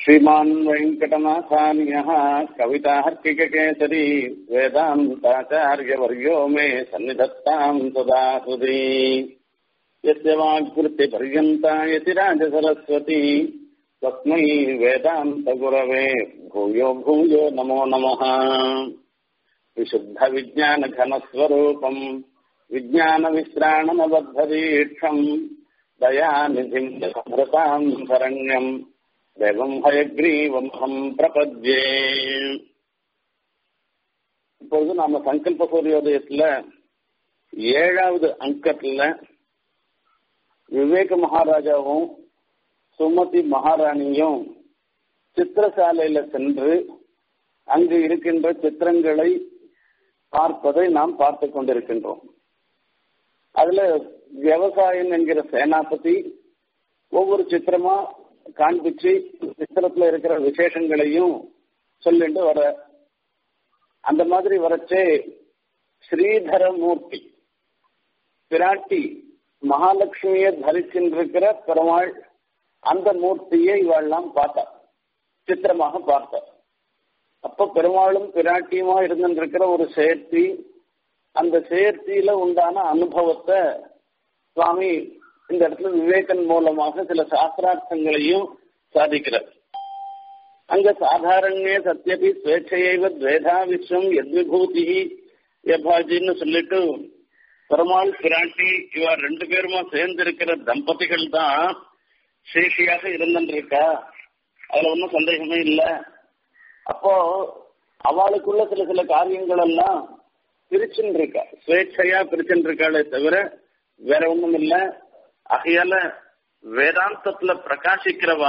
श्रीमान् वेङ्कटनाथान्यः कविताहर्किककेसरी वेदान्ताचार्यवर्यो मे सन्निधत्ताम् सदा हृदि यस्य वाक्कृतिपर्यन्ता यतिराजसरस्वती तस्मै वेदान्तगुरवे भूयो भूयो नमो नमः विशुद्धविज्ञानघनस्वरूपम् विज्ञानविश्राणनबद्धदीक्षम् दयानिधिम् भ्रताम् शरण्यम् தேவம் ஹயக்ரீவம் பிரபத்யே இப்பொழுது நாம சங்கல்ப சூரியோதயத்துல ஏழாவது அங்கத்துல விவேக மகாராஜாவும் சுமதி மகாராணியும் சித்திரசாலையில சென்று அங்கு இருக்கின்ற சித்திரங்களை பார்ப்பதை நாம் பார்த்து கொண்டிருக்கின்றோம் அதுல விவசாயம் என்கிற சேனாபதி ஒவ்வொரு சித்திரமா காண்பிச்சு சித்திரத்துல இருக்கிற விசேஷங்களையும் சொல்லிட்டு வர அந்த மாதிரி வரச்சே ஸ்ரீதரமூர்த்தி பிராட்டி மகாலட்சுமியை தரிச்சின்றிருக்கிற பெருமாள் அந்த மூர்த்தியை இவெல்லாம் பார்த்தா சித்திரமாக பார்த்தா அப்ப பெருமாளும் பிராட்டியுமா இருந்திருக்கிற ஒரு சேர்த்தி அந்த சேர்த்தியில உண்டான அனுபவத்தை சுவாமி இந்த இடத்துல விவேகன் மூலமாக சில சாஸ்திரார்த்தங்களையும் சாதிக்கிறார் அங்க சாதாரண்ய சத்தியபி ஸ்வேச்சையவ துவேதா விஸ்வம் எத்விபூதி எபாஜின்னு சொல்லிட்டு பெருமாள் பிராட்டி இவ ரெண்டு பேருமா சேர்ந்து இருக்கிற தம்பதிகள் தான் சேஷியாக இருந்துருக்கா அதுல ஒன்றும் சந்தேகமே இல்லை அப்போ அவளுக்குள்ள சில சில காரியங்கள் எல்லாம் பிரிச்சுன்னு இருக்கா ஸ்வேச்சையா பிரிச்சுன்னு இருக்காளே தவிர வேற ஒண்ணும் இல்லை ஆகையால வேதாந்தத்துல பிரகாசிக்கிறவா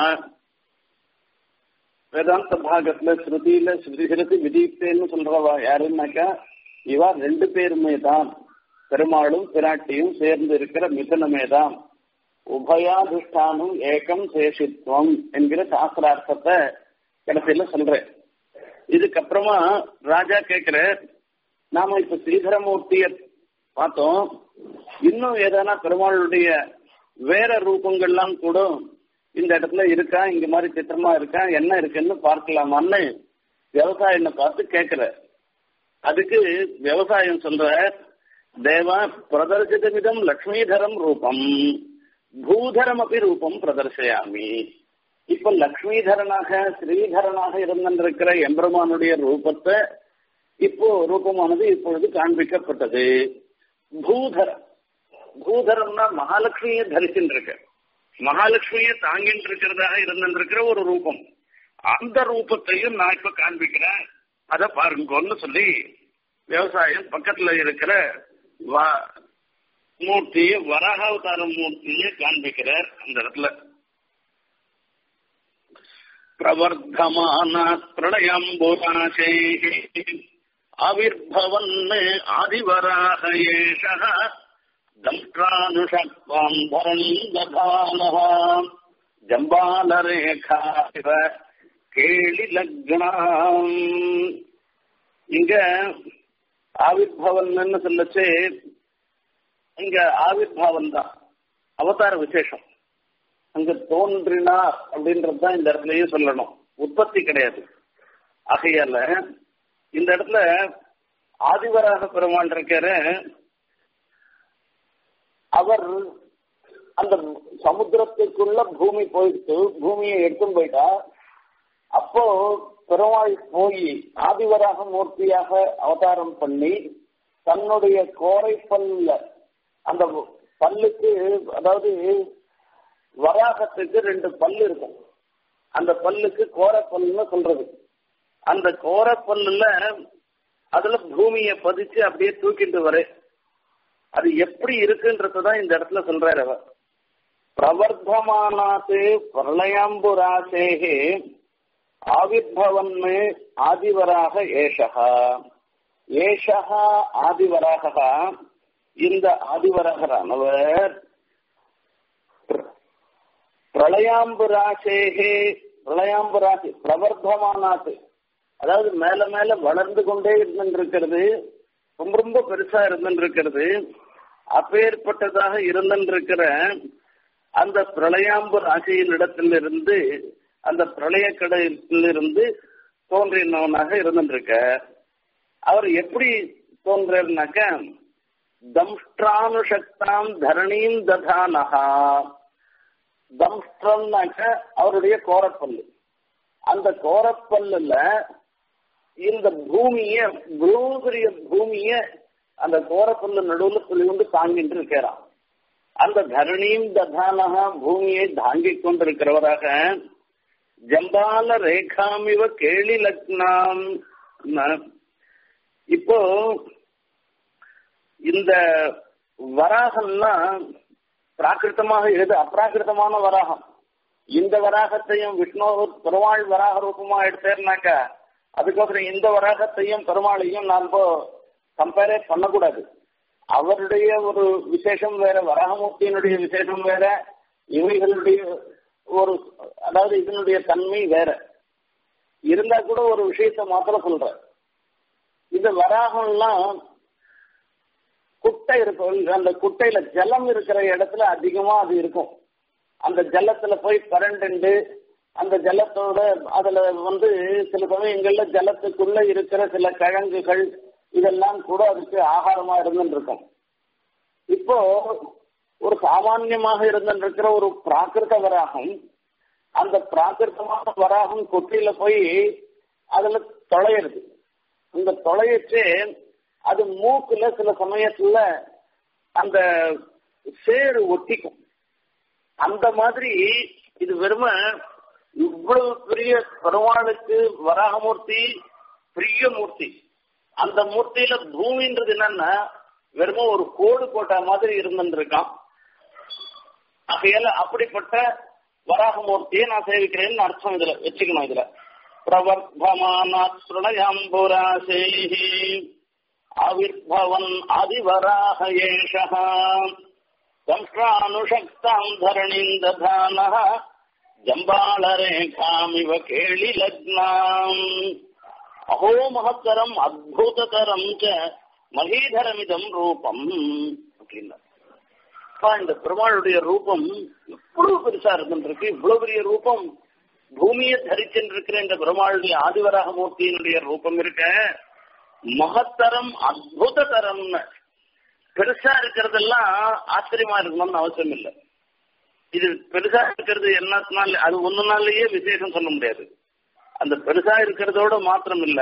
வேதாந்த பாகத்துல ஸ்ருதியில ஸ்ருதி விதித்தேன்னு சொல்றவா யாருன்னாக்கா இவா ரெண்டு பேருமே தான் பெருமாளும் பிராட்டியும் சேர்ந்து இருக்கிற மிதனமே தான் உபயாதிஷ்டானம் ஏகம் சேஷித்வம் என்கிற சாஸ்திரார்த்தத்தை கடைசியில சொல்றேன் இதுக்கப்புறமா ராஜா கேக்குற நாம இப்ப ஸ்ரீதரமூர்த்திய பார்த்தோம் இன்னும் ஏதானா பெருமாளுடைய வேற ரூபங்கள்லாம் கூட இந்த இடத்துல இருக்கா இங்க மாதிரி சித்திரமா இருக்கா என்ன இருக்குன்னு பார்க்கலாமான்னு விவசாயம் பார்த்து கேட்கிற அதுக்கு விவசாயம் சொல்ற தேவா பிரதர்சிதமிதம் லக்ஷ்மிதரம் ரூபம் பூதரம் அப்படி ரூபம் பிரதர்சயாமி இப்ப லக்ஷ்மிதரனாக ஸ்ரீதரனாக இருந்திருக்கிற எம்பெருமானுடைய ரூபத்தை இப்போ ரூபமானது இப்பொழுது காண்பிக்கப்பட்டது பூதரம் பூதரம்னா மகாலட்சுமியை தரிச்சுட்டு மகாலட்சுமியை தாங்கிட்டு இருக்கிறதாக இருந்திருக்கிற ஒரு ரூபம் அந்த ரூபத்தையும் நான் இப்ப காண்பிக்கிறேன் அதை பாருங்கன்னு சொல்லி விவசாயம் பக்கத்துல இருக்கிற மூர்த்தியை வராகாவதார மூர்த்தியை காண்பிக்கிறார் அந்த இடத்துல பிரவர்த்தமான பிரளயம்புராசே ஆவிர்பவன் ஆதிவராக ஏஷா தம்ஷ்டானுஷக்வாம் தரந்தபாலः ஜம்பாலரேகாவிவ கேளி லக்னாம் இங்க ஆவிர்பவன் சொல்லச்சு இங்க ஆவிர்பாவன் தான் அவதார விசேஷம் அங்க தோன்றினார் அப்படின்றது தான் இந்த இடத்துலயும் சொல்லணும் உற்பத்தி கிடையாது ஆகையால இந்த இடத்துல ஆதிவராக பெருமாள் இருக்கிற அவர் அந்த சமுத்திரத்துக்குள்ள பூமி போயிட்டு பூமியை எடுத்துன்னு போயிட்டா அப்போ பெருமாள் போய் ஆதிவராக மூர்த்தியாக அவதாரம் பண்ணி தன்னுடைய கோரை பல்ல அந்த பல்லுக்கு அதாவது வராகத்துக்கு ரெண்டு பல்லு இருக்கும் அந்த பல்லுக்கு கோரப்பல்னு சொல்றது அந்த கோரப்பல்லுல அதுல பூமியை பதிச்சு அப்படியே தூக்கிட்டு வரேன் அது எப்படி இருக்குன்றதுதான் இந்த இடத்துல சொல்றாரு அவர் பிரவர்த்தமானாத்து பிரளயாம்புராசேகே ஆவிர்பவன் ஆதிவராக ஏஷகா ஏஷகா ஆதிவராக இந்த ஆதிவராகரானவர் பிரளயாம்புராசேகே பிரளயாம்புராசி பிரவர்த்தமானாத்து அதாவது மேல மேல வளர்ந்து கொண்டே இருந்திருக்கிறது ரொம்ப ரொம்ப பெருசா இருந்திருக்கிறது அப்பேற்பட்டதாக இருந்திருக்கிற அந்த பிரளயாம்பு ராசியின் இடத்திலிருந்து அந்த பிரளய கடலிலிருந்து தோன்றினவனாக இருந்துருக்க அவர் எப்படி தோன்றாருனாக்க தம்ஷ்டானுஷக்தாம் தரணீம் ததானஹா தம்ஷ்டம்னாக்க அவருடைய கோரப்பல்லு அந்த கோரப்பல்லுல இந்த பூமிய இவ்வளவு பெரிய பூமிய அந்த கோரப்பல்லு நடுவுல சொல்லி கொண்டு தாங்கிட்டு இருக்கிறான் அந்த தரணியும் ததானகா பூமியை தாங்கிக் கொண்டிருக்கிறவராக ஜம்பால ரேகாமிவ கேளி லக்னாம் இப்போ இந்த வராகம்லாம் பிராகிருத்தமாக எது அப்பிராகிருத்தமான வராகம் இந்த வராகத்தையும் விஷ்ணு பெருமாள் வராக ரூபமா எடுத்தேன்னாக்க அதுக்கப்புறம் இந்த வராகத்தையும் பெருமாளையும் நாம் இப்போ கம்பேரே பண்ணக்கூடாது அவருடைய ஒரு விசேஷம் வேற வராகமூர்த்தியினுடைய விசேஷம் வேற இவைகளுடைய ஒரு அதாவது இதனுடைய தன்மை வேற இருந்தா கூட ஒரு விஷயத்த மாத்திரம் சொல்ற இந்த வராகம்லாம் குட்டை இருக்கும் அந்த குட்டையில ஜலம் இருக்கிற இடத்துல அதிகமா அது இருக்கும் அந்த ஜலத்துல போய் பரண்டு அந்த ஜலத்தோட அதுல வந்து சில சமயங்கள்ல ஜலத்துக்குள்ள இருக்கிற சில கிழங்குகள் இதெல்லாம் கூட அதுக்கு ஆகாரமா இருந்துருக்கும் இப்போ ஒரு சாமான்யமாக இருந்துருக்கிற ஒரு பிராகிருத வராகம் அந்த பிராகிருத்தமான வராகம் கொட்டியில போய் அதுல தொலையிறது அந்த தொலையச்சு அது மூக்குல சில சமயத்துல அந்த சேறு ஒட்டிக்கும் அந்த மாதிரி இது வெறும இவ்வளவு பெரிய பெருமாளுக்கு வராகமூர்த்தி பிரிய மூர்த்தி அந்த மூர்த்தியில பூமின்றது என்னன்னா வெறும ஒரு கோடு போட்ட மாதிரி இருந்துருக்கான் ஆகையால அப்படிப்பட்ட வராகமூர்த்தியை நான் சேவிக்கிறேன்னு அர்த்தம் இதுல வச்சுக்கணும் இதுல பிரவர்த்தமானாத்ருணயம்புராசேஹி ஆவிர்பவன் ஆதிவராக ஏஷः संश्रानुशक्ताम् धरणीम् दधानः जम्बालरेखामिव केळिलग्नाम् अहो महत्तरम् अद्भुततरम् च மகீதரமிதம் ரூபம் அப்படின்னா இந்த பெருமாளுடைய ரூபம் இவ்வளவு பெருசா இருந்துருக்கு இவ்வளவு பெரிய ரூபம் பூமியை தரிச்சென்றிருக்கிற இந்த பெருமாளுடைய ஆதிவராக மூர்த்தியினுடைய ரூபம் இருக்க மகத்தரம் அத்புத தரம்னு பெருசா இருக்கிறதெல்லாம் ஆச்சரியமா இருக்கணும்னு அவசியம் இல்லை இது பெருசா இருக்கிறது என்னத்தினால அது ஒன்னு நாள்லயே விசேஷம் சொல்ல முடியாது அந்த பெருசா இருக்கிறதோட மாத்திரம் இல்ல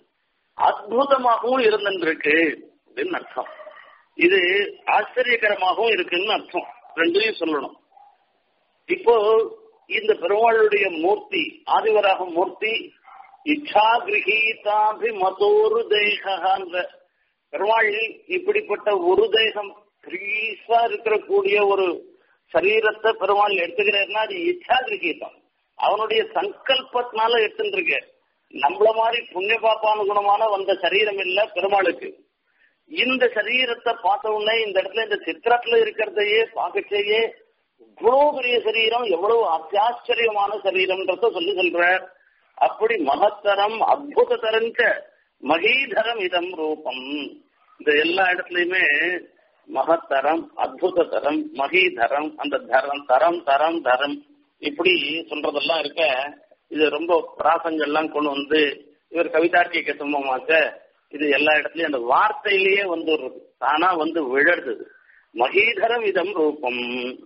அற்புதமாகவும் இருந்துருக்கு அப்படின்னு அர்த்தம் இது ஆச்சரியகரமாகவும் இருக்குன்னு அர்த்தம் ரெண்டையும் சொல்லணும் இப்போ இந்த பெருமாளுடைய மூர்த்தி ஆதிவராக மூர்த்தி இச்சா கிரகீதாபி மதோரு தேகன்ற பெருமாள் இப்படிப்பட்ட ஒரு தேகம் பெரியசா இருக்கக்கூடிய ஒரு சரீரத்தை பெருமாள் எடுத்துக்கிறாருன்னா அது இச்சா கிரகீதம் அவனுடைய சங்கல்பத்தினால எடுத்துருக்கு நம்மள மாதிரி புண்ணிய பாப்பானுகுணமான வந்த சரீரம் இல்ல பெருமாளுக்கு இந்த சரீரத்தை பார்த்த உடனே இந்த இடத்துல இந்த சித்திரத்துல இருக்கிறதையே பார்க்கச்சேயே இவ்வளவு பெரிய சரீரம் எவ்வளவு அத்தியாச்சரியமான சரீரம்ன்றத சொல்லி சொல்ற அப்படி மகத்தரம் அற்புத தரஞ்ச மகீதரம் இதம் ரூபம் இந்த எல்லா இடத்துலயுமே மகத்தரம் அற்புத தரம் மகீதரம் அந்த தரம் தரம் தரம் தரம் இப்படி சொல்றதெல்லாம் இருக்க இது ரொம்ப பிராசங்கள்லாம் கொண்டு வந்து இவர் கவிதார்த்திக சும்மமாக்க இது எல்லா இடத்துலயும் அந்த வார்த்தையிலேயே வந்துடுறது தானா வந்து விழறது மகீதரம் இதம் ரூபம்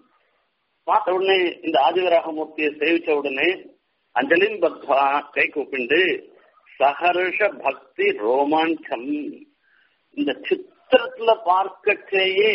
பார்த்த உடனே இந்த ஆதிவராகமூர்த்தியை சேவிச்ச உடனே அஞ்சலின் பக்வா கை கூப்பிண்டு சஹர்ஷ பக்தி ரோமாஞ்சம் இந்த சித்திரத்துல பார்க்கச்சேயே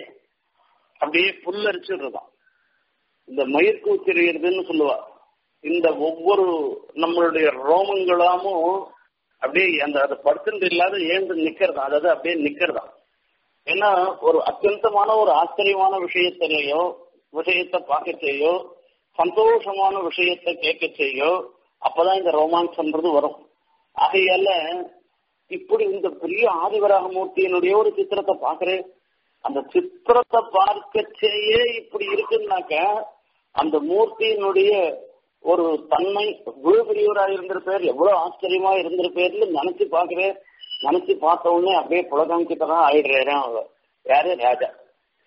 அப்படியே புல்லரிச்சிடுறதாம் இந்த மயிர் கூச்செறியறதுன்னு சொல்லுவா இந்த ஒவ்வொரு நம்மளுடைய ரோமங்களாமும் அப்படியே அந்த அது படுத்துட்டு இல்லாத ஏந்து நிக்கிறதா அதாவது அப்படியே நிக்கிறதா ஏன்னா ஒரு அத்தியந்தமான ஒரு ஆச்சரியமான விஷயத்திலேயோ விஷயத்தை பார்க்கச்சேயோ சந்தோஷமான விஷயத்தை கேட்கச்சேயோ அப்பதான் இந்த ரோமான்சன்றது வரும் ஆகையால இப்படி இந்த பெரிய ஆதிவராக மூர்த்தியினுடைய ஒரு சித்திரத்தை பாக்குறேன் அந்த சித்திரத்தை பார்க்கச்சேயே இப்படி இருக்குன்னாக்க அந்த மூர்த்தியினுடைய ஒரு தன்மை இவ்வளவு பெரியவரா இருந்திருப்பார் எவ்வளவு ஆச்சரியமா இருந்திருப்பார்னு நினைச்சு பாக்குறேன் நினைச்சு பார்த்த உடனே அப்படியே புலகம் கிட்டதான் ஆயிடுறேன் அவர் யாரு ராஜா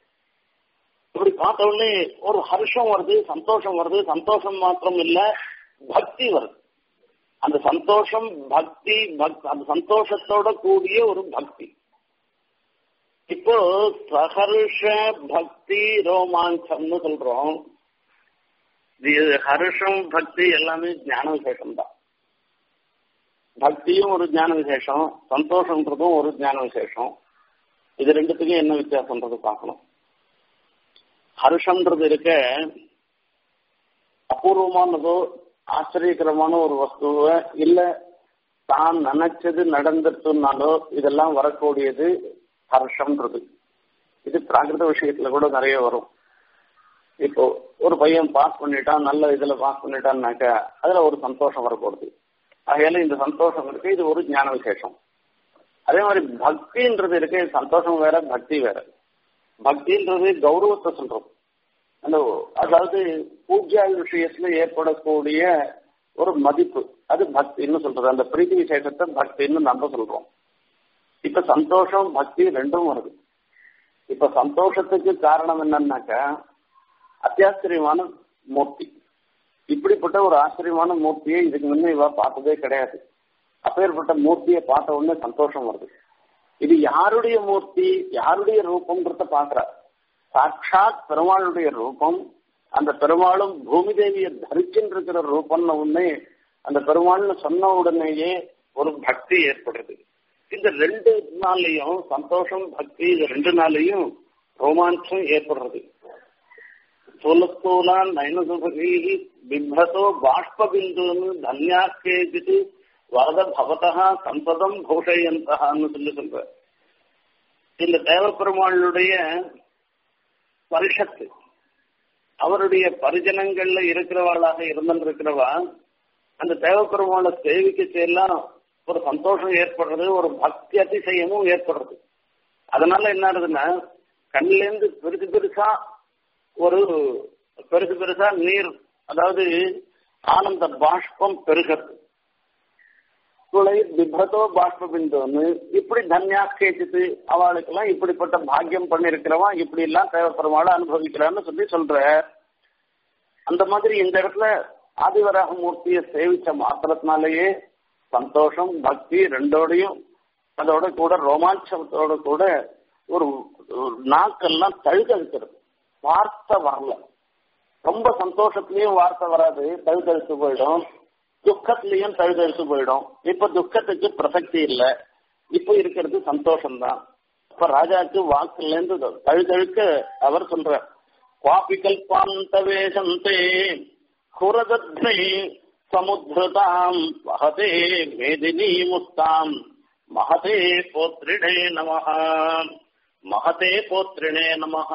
இப்படி பார்த்த உடனே ஒரு ஹர்ஷம் வருது சந்தோஷம் வருது சந்தோஷம் மாத்திரம் இல்ல பக்தி வருது அந்த சந்தோஷம் பக்தி அந்த சந்தோஷத்தோட கூடிய ஒரு பக்தி இப்போ சஹர்ஷ பக்தி ரோமாஞ்சம்னு சொல்றோம் ஹர்ஷம் பக்தி எல்லாமே ஞான விசேஷம் தான் பக்தியும் ஒரு ஞான விசேஷம் சந்தோஷம்ன்றதும் ஒரு ஞான விசேஷம் இது ரெண்டுத்துக்கும் என்ன வித்தியாசம்ன்றது பார்க்கணும் ஹர்ஷம்ன்றது இருக்க அபூர்வமானதோ ஆச்சரியகரமான ஒரு வஸ்துவ இல்ல தான் நினைச்சது நடந்துட்டுனாலோ இதெல்லாம் வரக்கூடியது ஹர்ஷம்ன்றது இது பிராகிருத விஷயத்துல கூட நிறைய வரும் இப்போ ஒரு பையன் பாஸ் பண்ணிட்டான் நல்ல இதுல பாஸ் பண்ணிட்டான்னாக்கா அதுல ஒரு சந்தோஷம் வரப்போகுது ஆகையால இந்த சந்தோஷம் இருக்கு இது ஒரு ஞான விசேஷம் அதே மாதிரி பக்தின்றது இருக்கு சந்தோஷம் வேற பக்தி வேற பக்தின்றது கௌரவத்தை சொல்றோம் அந்த அதாவது பூஜா விஷயத்துல ஏற்படக்கூடிய ஒரு மதிப்பு அது பக்தின்னு சொல்றது அந்த பிரீதி விசேஷத்தை பக்தின்னு நம்ம சொல்றோம் இப்ப சந்தோஷம் பக்தி ரெண்டும் வருது இப்ப சந்தோஷத்துக்கு காரணம் என்னன்னாக்கா அத்தியாச்சரியமான மூர்த்தி இப்படிப்பட்ட ஒரு ஆச்சரியமான மூர்த்தியை இதுக்கு முன்னே இவ பார்த்ததே கிடையாது அப்பேற்பட்ட மூர்த்தியை பார்த்த உடனே சந்தோஷம் வருது இது யாருடைய மூர்த்தி யாருடைய ரூபம்ன்றத பாக்குற சாட்சாத் பெருமாளுடைய ரூபம் அந்த பெருமாளும் பூமி தேவியை தரிச்சுருக்கிற ரூபம்னு உடனே அந்த பெருமாள்னு சொன்ன உடனேயே ஒரு பக்தி ஏற்படுது இந்த ரெண்டு நாள்லயும் சந்தோஷம் பக்தி இது ரெண்டு நாளையும் ரோமாஞ்சம் ஏற்படுறது சோலஸ்தோலான் நயனசுபகி பிப்ரதோ பாஷ்ப பிந்துன்னு தன்யாக்கேஜித்து வரத பவதா சம்பதம் பூஷயந்தகான்னு சொல்லி சொல்ற இந்த தேவப்பெருமாளுடைய பரிஷத்து அவருடைய பரிஜனங்கள்ல இருக்கிறவாளாக இருந்திருக்கிறவா அந்த தேவப்பெருமாளை சேவிக்க செய்யலாம் ஒரு சந்தோஷம் ஏற்படுறது ஒரு பக்தி அதிசயமும் ஏற்படுறது அதனால என்ன ஆகுதுன்னா கண்ணிலேருந்து பெருசு பெருசா ஒரு பெருசு பெருசா நீர் அதாவது ஆனந்த பாஷ்பம் பெருகிறது குளை பிப்ரதோ பாஷ்ப பிந்தோன்னு இப்படி தன்யாக்கேச்சித்து அவளுக்கெல்லாம் இப்படிப்பட்ட பாக்கியம் பண்ணிருக்கிறவன் இப்படி எல்லாம் தேவைப்படுவாள் அனுபவிக்கிறான்னு சொல்லி சொல்ற அந்த மாதிரி இந்த இடத்துல ஆதிவராக மூர்த்தியை சேவிச்ச மாத்திரத்தினாலேயே சந்தோஷம் பக்தி ரெண்டோடையும் அதோட கூட ரோமாஞ்சத்தோட கூட ஒரு நாக்கெல்லாம் தழுதழுக்கிறது வார்த்தை வரல ரொம்ப சந்தோஷத்துலயும் வார்த்தை வராது தழுதழுத்து போயிடும் துக்கத்திலையும் தழுதழுத்து போயிடும் இப்ப துக்கத்துக்கு பிரசக்தி இல்லை இப்ப இருக்கிறது சந்தோஷம்தான் இப்ப ராஜாக்கு வாக்குல இருந்து தழுதழுக்க அவர் சொல்ற குவாபி கல்பாந்த வேஷந்தே குரதத்னை சமுத்ருதாம் மகதே மேதினி முஸ்தாம் மகதே போத்ரிணே நமஹ மகதே போத்ரிணே நமஹ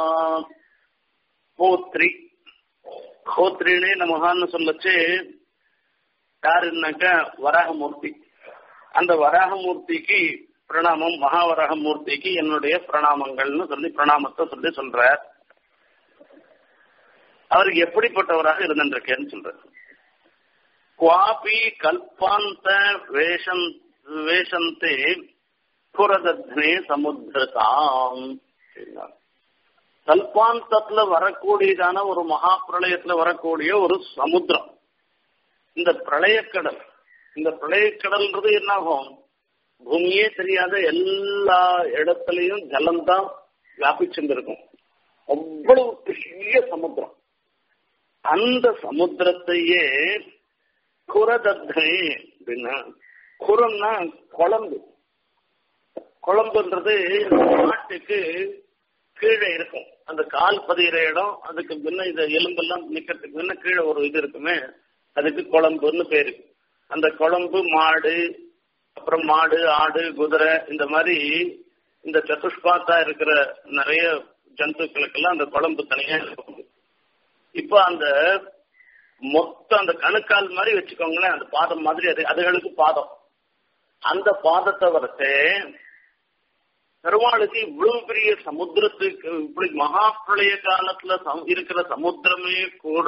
போத்ரி போத்ரிணே நமஹான்னு சொல்லச்சு யாருன்னாக்கா வராகமூர்த்தி அந்த வராகமூர்த்திக்கு பிரணாமம் மகாவராகமூர்த்திக்கு என்னுடைய பிரணாமங்கள்னு சொல்லி பிரணாமத்தை சொல்லி சொல்ற அவருக்கு எப்படிப்பட்டவராக இருந்திருக்கேன்னு சொல்ற குவாபி கல்பாந்த வேஷம் வேஷந்தே புரதத்னே சமுத்திரதாம் கல்பாந்தத்துல வரக்கூடியதான ஒரு மகா பிரளயத்துல வரக்கூடிய ஒரு சமுத்திரம் இந்த பிரளயக்கடல் இந்த பிரளயக்கடல்ன்றது என்ன ஆகும் பூமியே தெரியாத எல்லா இடத்துலயும் ஜலம்தான் வியாபிச்சிருந்திருக்கும் அவ்வளவு பெரிய சமுத்திரம் அந்த சமுத்திரத்தையே குரதத்னே அப்படின்னா குரம்னா குழம்பு குழம்புன்றது நாட்டுக்கு கீழே இருக்கும் அந்த கால் பதிகிற இடம் அதுக்கு முன்ன இந்த எலும்பெல்லாம் நிக்கிறதுக்கு முன்ன கீழே ஒரு இது இருக்குமே அதுக்கு குழம்புன்னு பேரு அந்த குழம்பு மாடு அப்புறம் மாடு ஆடு குதிரை இந்த மாதிரி இந்த சதுஷ்பாத்தா இருக்கிற நிறைய ஜந்துக்களுக்கெல்லாம் அந்த குழம்பு தனியா இருக்கும் இப்போ அந்த மொத்தம் அந்த கணுக்கால் மாதிரி வச்சுக்கோங்களேன் அந்த பாதம் மாதிரி அது அதுகளுக்கு பாதம் அந்த பாதத்தை வரத்தே பெருமாளுக்கு இவ்வளவு பெரிய சமுத்திரத்துக்கு இப்படி மகா பிரளய காலத்துல இருக்கிற சமுத்திரமே கூட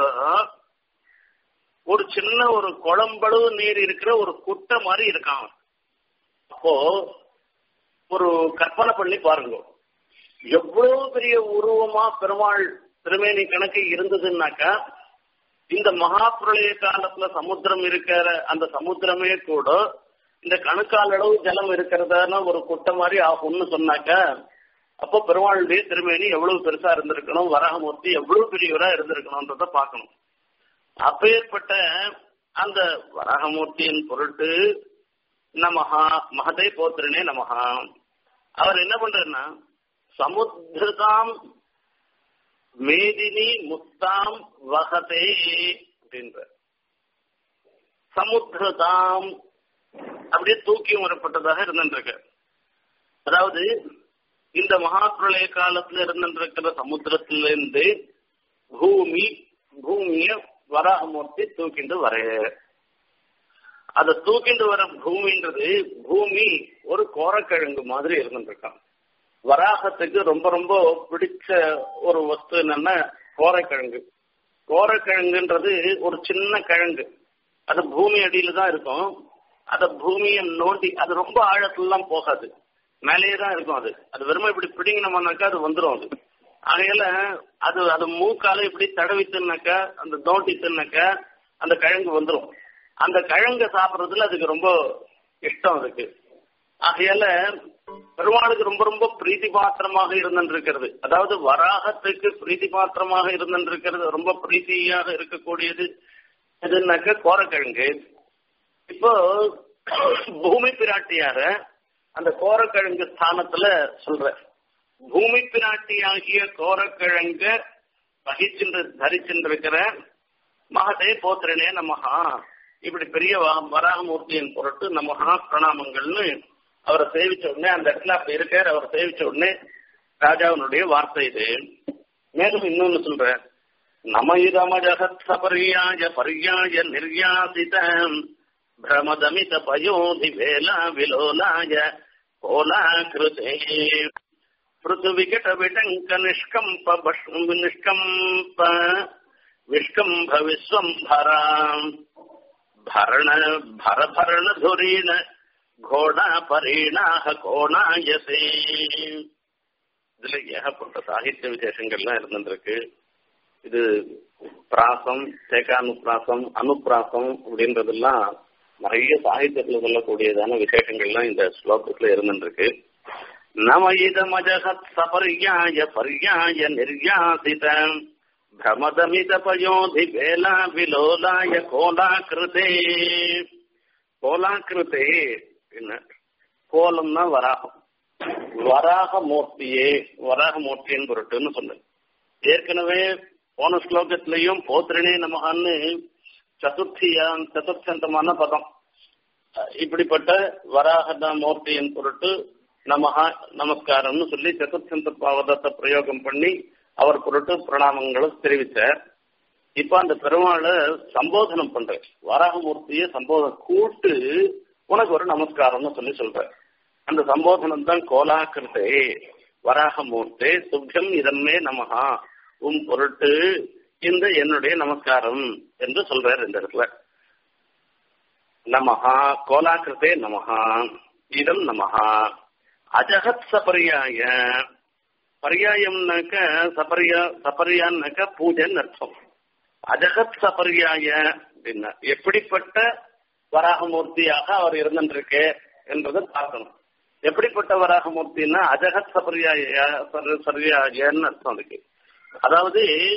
ஒரு சின்ன ஒரு குழம்பளவு நீர் இருக்கிற ஒரு குட்டை மாதிரி இருக்கான் அப்போ ஒரு கற்பனை பண்ணி பாருங்க எவ்வளவு பெரிய உருவமா பெருமாள் திருமேனி கணக்கு இருந்ததுன்னாக்கா இந்த மகா பிரளய காலத்துல சமுத்திரம் இருக்கிற அந்த சமுத்திரமே கூட இந்த கணுக்கால் அளவு ஜலம் இருக்கிறதான ஒரு குட்டை மாதிரி ஆகும்னு சொன்னாக்க அப்போ பெருமாளுடைய திருமேனி எவ்வளவு பெருசா இருந்திருக்கணும் வராகமூர்த்தி எவ்வளவு பெரியவரா இருந்திருக்கணும்ன்றத பார்க்கணும் அப்பேற்பட்ட அந்த வராகமூர்த்தியின் பொருட்டு நமஹா மகதை போத்திரனே நமஹா அவர் என்ன பண்றாருன்னா சமுத்திரதாம் மேதினி முத்தாம் வகதே அப்படின்ற சமுத்திரதாம் அப்படியே தூக்கி வரப்பட்டதாக இருந்துருக்கு அதாவது இந்த மகாபிரளய காலத்துல இருந்துருக்கிற சமுத்திரத்திலிருந்து பூமி பூமிய வராகமூர்த்தி தூக்கிண்டு வர அத தூக்கிண்டு வர பூமின்றது பூமி ஒரு கோரக்கிழங்கு மாதிரி இருந்துருக்கான் வராகத்துக்கு ரொம்ப ரொம்ப பிடிச்ச ஒரு வஸ்து என்னன்னா கோரக்கிழங்கு கோரக்கிழங்குன்றது ஒரு சின்ன கிழங்கு அது பூமி அடியில தான் இருக்கும் அத பூமியை நோண்டி அது ரொம்ப ஆழத்துலாம் போகாது மேலேயே தான் இருக்கும் அது அது வெறுமை இப்படி பிடிங்கினோம்னாக்கா அது வந்துடும் அது ஆகையில அது அது மூக்கால இப்படி தடவி தின்னாக்கா அந்த தோண்டி தின்னாக்கா அந்த கிழங்கு வந்துடும் அந்த கிழங்க சாப்பிட்றதுல அதுக்கு ரொம்ப இஷ்டம் அதுக்கு ஆகையால பெருமாளுக்கு ரொம்ப ரொம்ப பிரீத்தி பாத்திரமாக இருந்திருக்கிறது அதாவது வராகத்துக்கு பிரீத்தி பாத்திரமாக இருந்திருக்கிறது ரொம்ப பிரீத்தியாக இருக்கக்கூடியது எதுனாக்க கோரக்கிழங்கு இப்போ பூமி பிராட்டியார அந்த கோரக்கிழங்கு ஸ்தானத்துல சொல்ற பூமி பிராட்டியாகிய கோரக்கிழங்க வகிச்சென்று தரிச்சென்றிருக்கிற மகதே போத்திரனே நமஹா இப்படி பெரிய வராகமூர்த்தியின் பொருட்டு நமஹா பிரணாமங்கள்னு அவரை சேவிச்ச உடனே அந்த இடத்துல அப்படி இருக்கார் அவரை சேவிச்ச உடனே ராஜாவினுடைய வார்த்தை இது மேலும் இன்னொன்னு சொல்ற நம இதமஜகத் சபரியாய பரியாய நிர்யாசித பிரமதமித பயோதி வேலா விலோலாய கோலாகிருதே पृथुविकट विटङ्क निष्कम्प निष्कम्प विष्कम्भ विश्वम्भरा भरण भर भरण धुरीण घोडा பரீணாக கோணாயசே இதுல ஏகப்பட்ட சாகித்ய விசேஷங்கள்லாம் இருந்துருக்கு இது பிராசம் தேகானுப்பிராசம் அனுப்பிராசம் அப்படின்றதெல்லாம் நிறைய சாகித்யத்துல சொல்லக்கூடியதான விசேஷங்கள்லாம் இந்த ஸ்லோகத்துல இருந்துருக்கு நம இதமஜகத் சபர்யாய பர்யாய நிர்யாசித பிரமதமித பயோதி வேலா விலோலாய கோலாக்கிருதே கோலாக்கிருதே என்ன கோலம்னா வராகம் வராக மூர்த்தியே வராக மூர்த்தியின் பொருட்டுன்னு சொன்னேன் ஏற்கனவே போன ஸ்லோகத்திலையும் போத்திரனே நமகான்னு சதுர்த்தியான் சதுர்த்தந்தமான பதம் இப்படிப்பட்ட வராக மூர்த்தியின் பொருட்டு நமஹா நமஸ்காரம்னு சொல்லி சதுர்த்தந்த பாவதத்தை பிரயோகம் பண்ணி அவர் பொருட்டு பிரணாமங்களை தெரிவித்தார் இப்ப அந்த பெருமாளை சம்போதனம் பண்ற வராகமூர்த்தியை சம்போதனம் கூட்டு உனக்கு ஒரு நமஸ்காரம்னு சொல்லி சொல்ற அந்த சம்போதனம் தான் கோலாக்கிருத்தே வராகமூர்த்தே சுப்யம் இதம்மே நமஹா உன் பொருட்டு இந்த என்னுடைய நமஸ்காரம் என்று சொல்றார் இந்த இடத்துல நமஹா கோலாக்கிருத்தே நமஹா இதம் நமஹா அஜகத் சபரியாய பரியாயம்னாக்க சபரியா சபரியான்னாக்க பூஜைன்னு அர்த்தம் அஜகத் சபரியாய அப்படின்னா எப்படிப்பட்ட வராகமூர்த்தியாக அவர் இருந்திருக்கு என்றதை பார்க்கணும் எப்படிப்பட்ட வராகமூர்த்தின்னா அஜகத் சபரியாய சரியாயன்னு அர்த்தம் அதுக்கு அதாவது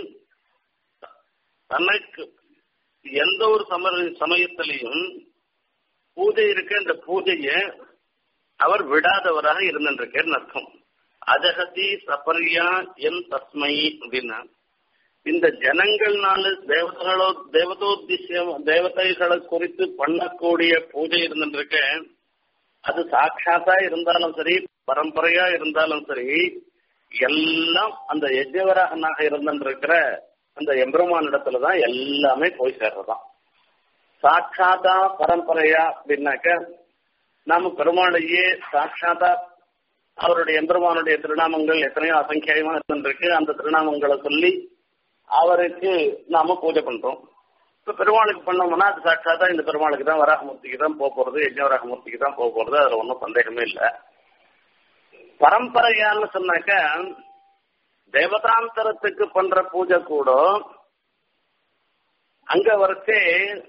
தனக்கு எந்த ஒரு சம சமயத்திலையும் பூஜை இருக்க இந்த பூஜையை அவர் விடாதவராக இருந்திருக்கேன்னு அர்த்தம் அஜகதி சபரியா என் தஸ்மை அப்படின்னா இந்த ஜனங்கள்னால தேவதைகளோ தேவதோத்தியம் தேவதைகளை குறித்து பண்ணக்கூடிய பூஜை இருந்துருக்க அது சாட்சாத்தா இருந்தாலும் சரி பரம்பரையா இருந்தாலும் சரி எல்லாம் அந்த யஜ்யவராகனாக இருந்திருக்கிற அந்த எம்பெருமானிடத்துல தான் எல்லாமே போய் சேர்றதாம் சாட்சாத்தா பரம்பரையா அப்படின்னாக்க நாம பெருமாளையே சாட்சாத்தா அவருடைய எம்பெருமானுடைய திருநாமங்கள் எத்தனையோ அசங்கியமா இருந்திருக்கு அந்த திருநாமங்களை சொல்லி அவருக்கு நாம பூஜை பண்றோம் இப்ப பெருமாளுக்கு பண்ணோம்னா அது சாட்சாத்தா இந்த பெருமாளுக்கு தான் வராகமூர்த்திக்கு தான் போக போறது யஜ்ஞவராகமூர்த்திக்கு தான் போக போறது அதுல ஒன்றும் சந்தேகமே இல்லை பரம்பரையான்னு சொன்னாக்க தேவதாந்தரத்துக்கு பண்ற பூஜை கூட அங்க வரச்சே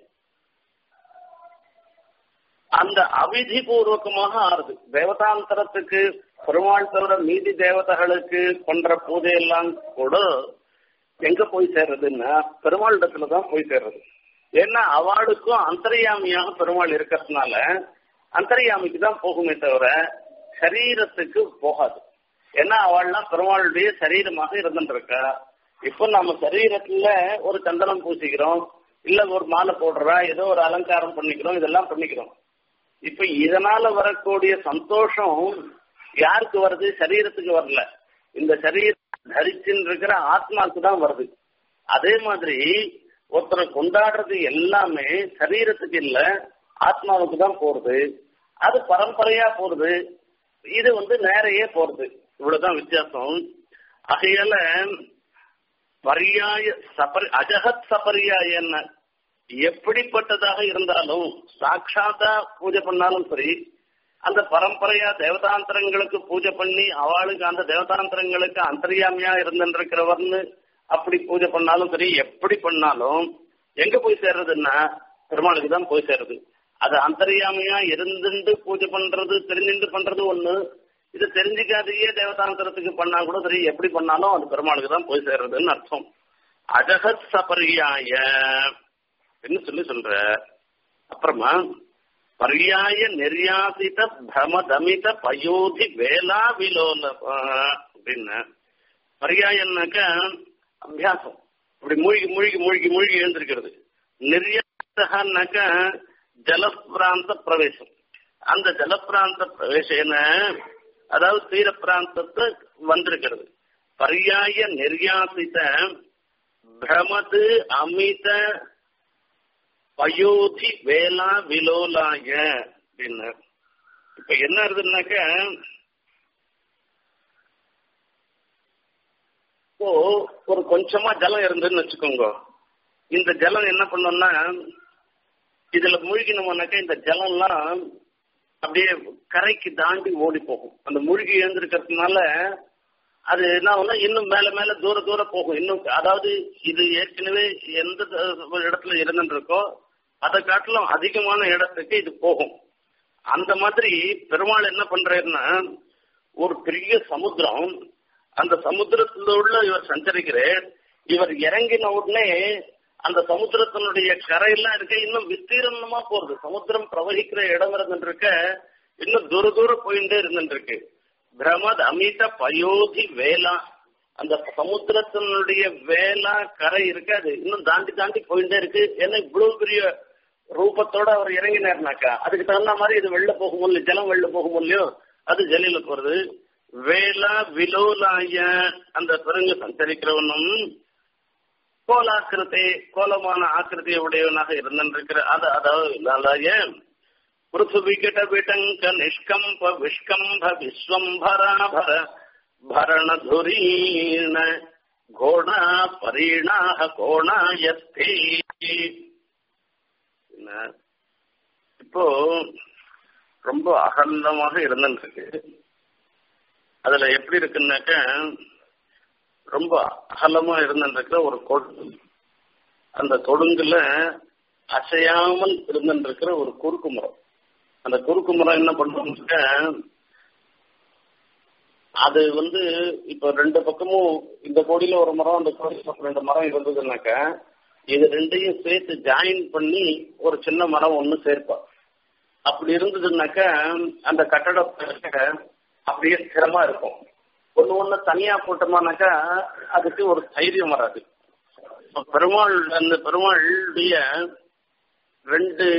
அந்த அவிதி பூர்வகமாக ஆறுது தேவதாந்தரத்துக்கு பெருமாள் தவிர மீதி தேவதைகளுக்கு பண்ற பூஜையெல்லாம் கூட எங்க போய் சேர்றதுன்னா பெருமாள் இடத்துல தான் போய் சேர்றது ஏன்னா அவளுக்கும் அந்தரியாமியாக பெருமாள் இருக்கிறதுனால அந்தரியாமிக்கு தான் போகுமே தவிர சரீரத்துக்கு போகாது ஏன்னா அவள்லாம் பெருமாளுடைய சரீரமாக இருந்துருக்கா இப்போ நம்ம சரீரத்துல ஒரு சந்தனம் பூசிக்கிறோம் இல்ல ஒரு மாலை போடுறா ஏதோ ஒரு அலங்காரம் பண்ணிக்கிறோம் இதெல்லாம் பண்ணிக்கிறோம் இப்ப இதனால வரக்கூடிய சந்தோஷம் யாருக்கு வருது சரீரத்துக்கு வரல இந்த சரீரம் தரிச்சுன்னு இருக்கிற ஆத்மாவுக்கு தான் வருது அதே மாதிரி ஒருத்தரை கொண்டாடுறது எல்லாமே சரீரத்துக்கு இல்ல ஆத்மாவுக்கு தான் போறது அது பரம்பரையா போறது இது வந்து நேரையே போறது இவ்வளவுதான் வித்தியாசம் ஆகையால பரியாய சபரி அஜகத் சபரியாய என்ன எப்படிப்பட்டதாக இருந்தாலும் சாட்சாத்தா பூஜை பண்ணாலும் சரி அந்த பரம்பரையா தேவதாந்திரங்களுக்கு பூஜை பண்ணி அவளுக்கு அந்த தேவதாந்திரங்களுக்கு அந்தரியாமியா இருந்திருக்கிறவர்னு அப்படி பூஜை பண்ணாலும் சரி எப்படி பண்ணாலும் எங்க போய் சேர்றதுன்னா பெருமாளுக்கு தான் போய் சேர்றது அது அந்தரியாமையா இருந்துட்டு பூஜை பண்றது தெரிஞ்சுட்டு பண்றது ஒண்ணு இது தெரிஞ்சுக்காதையே தேவதாந்திரத்துக்கு பண்ணா கூட சரி எப்படி பண்ணாலும் அது பெருமாளுக்கு தான் போய் சேர்றதுன்னு அர்த்தம் அஜகத் சபரியாய என்ன சொல்லி சொல்ற அப்புறமா பரியாய நிர்யாசித பிரமதமித பயோதி வேளா விலோல அப்படின்னு பரியாயன்னாக்க அபியாசம் இப்படி மூழ்கி மூழ்கி மூழ்கி மூழ்கி எழுந்திருக்கிறது நிர்யாசனாக்க ஜலப்பிராந்த பிரவேசம் அந்த ஜலப்பிராந்த பிரவேசன அதாவது தீர பிராந்தத்தை வந்திருக்கிறது பரியாய நிர்யாசித பிரமது அமித பயோதி வேளா விலோலாய அப்படின்னு இப்ப என்ன இருக்குதுன்னாக்க இப்போ ஒரு கொஞ்சமா ஜலம் இருந்துன்னு வச்சுக்கோங்க இந்த ஜலம் என்ன பண்ணோம்னா இதுல மூழ்கினோம்னாக்க இந்த ஜலம்லாம் அப்படியே கரைக்கு தாண்டி ஓடி போகும் அந்த மூழ்கி எழுந்திருக்கிறதுனால அது என்ன ஆகும்னா இன்னும் மேல மேல தூர தூர போகும் இன்னும் அதாவது இது ஏற்கனவே எந்த இடத்துல இருந்துருக்கோ அதை காட்டிலும் அதிகமான இடத்துக்கு இது போகும் அந்த மாதிரி பெருமாள் என்ன பண்றாருன்னா ஒரு பெரிய சமுத்திரம் அந்த சமுத்திரத்துல உள்ள இவர் சஞ்சரிக்கிறார் இவர் இறங்கின உடனே அந்த சமுத்திரத்தினுடைய கரையெல்லாம் இருக்க இன்னும் விஸ்தீரணமா போறது சமுத்திரம் பிரவகிக்கிற இடம் இருந்துருக்க இன்னும் தூர தூரம் போயிட்டே இருந்துருக்கு பிரமத் அமித பயோதி வேளா அந்த சமுத்திரத்தினுடைய வேளா கரை இருக்கு அது இன்னும் தாண்டி தாண்டி போயிட்டே இருக்கு ஏன்னா இவ்வளவு பெரிய ரூபத்தோட அவர் இறங்கினார்னாக்கா அதுக்கு தகுந்த மாதிரி இது வெளில போகும் இல்லையோ ஜலம் வெளில போகும் இல்லையோ அது ஜலில போறது வேளா விலோலாய அந்த பிறகு சஞ்சரிக்கிறவனும் கோலாக்கிருத்தை கோலமான ஆக்கிருத்தியை உடையவனாக இருந்திருக்கிற அது அதாவது பிருத்துவிகட விடங்க நிஷ்கம்ப விஷ்கம்ப விஸ்வம்பராபர பரணதுரீண கோணா பரீணாக கோணாயத்தே இப்போ ரொம்ப அகண்டமாக இருந்துருக்கு அதுல எப்படி இருக்குன்னாக்க ரொம்ப அகலமா இருந்துருக்கிற ஒரு கொடுங்கு அந்த கொடுங்குல அசையாமல் இருந்துருக்கிற ஒரு குறுக்கு மரம் அந்த குறுக்கு மரம் என்ன பண்ணுறோம்னாக்க அது வந்து இப்ப ரெண்டு பக்கமும் இந்த கோடியில ஒரு மரம் அந்த கோடியில ரெண்டு மரம் இருந்ததுனாக்க இது ரெண்டையும் சேர்த்து ஜாயின் பண்ணி ஒரு சின்ன மரம் ஒண்ணு சேர்ப்பா அப்படி இருந்ததுனாக்க அந்த கட்டடம் அப்படியே ஸ்திரமா இருக்கும் ஒண்ணு ஒண்ணு தனியா போட்டோமானாக்கா அதுக்கு ஒரு தைரியம் வராது பெருமாள் அந்த பெருமாளுடைய ரெண்டு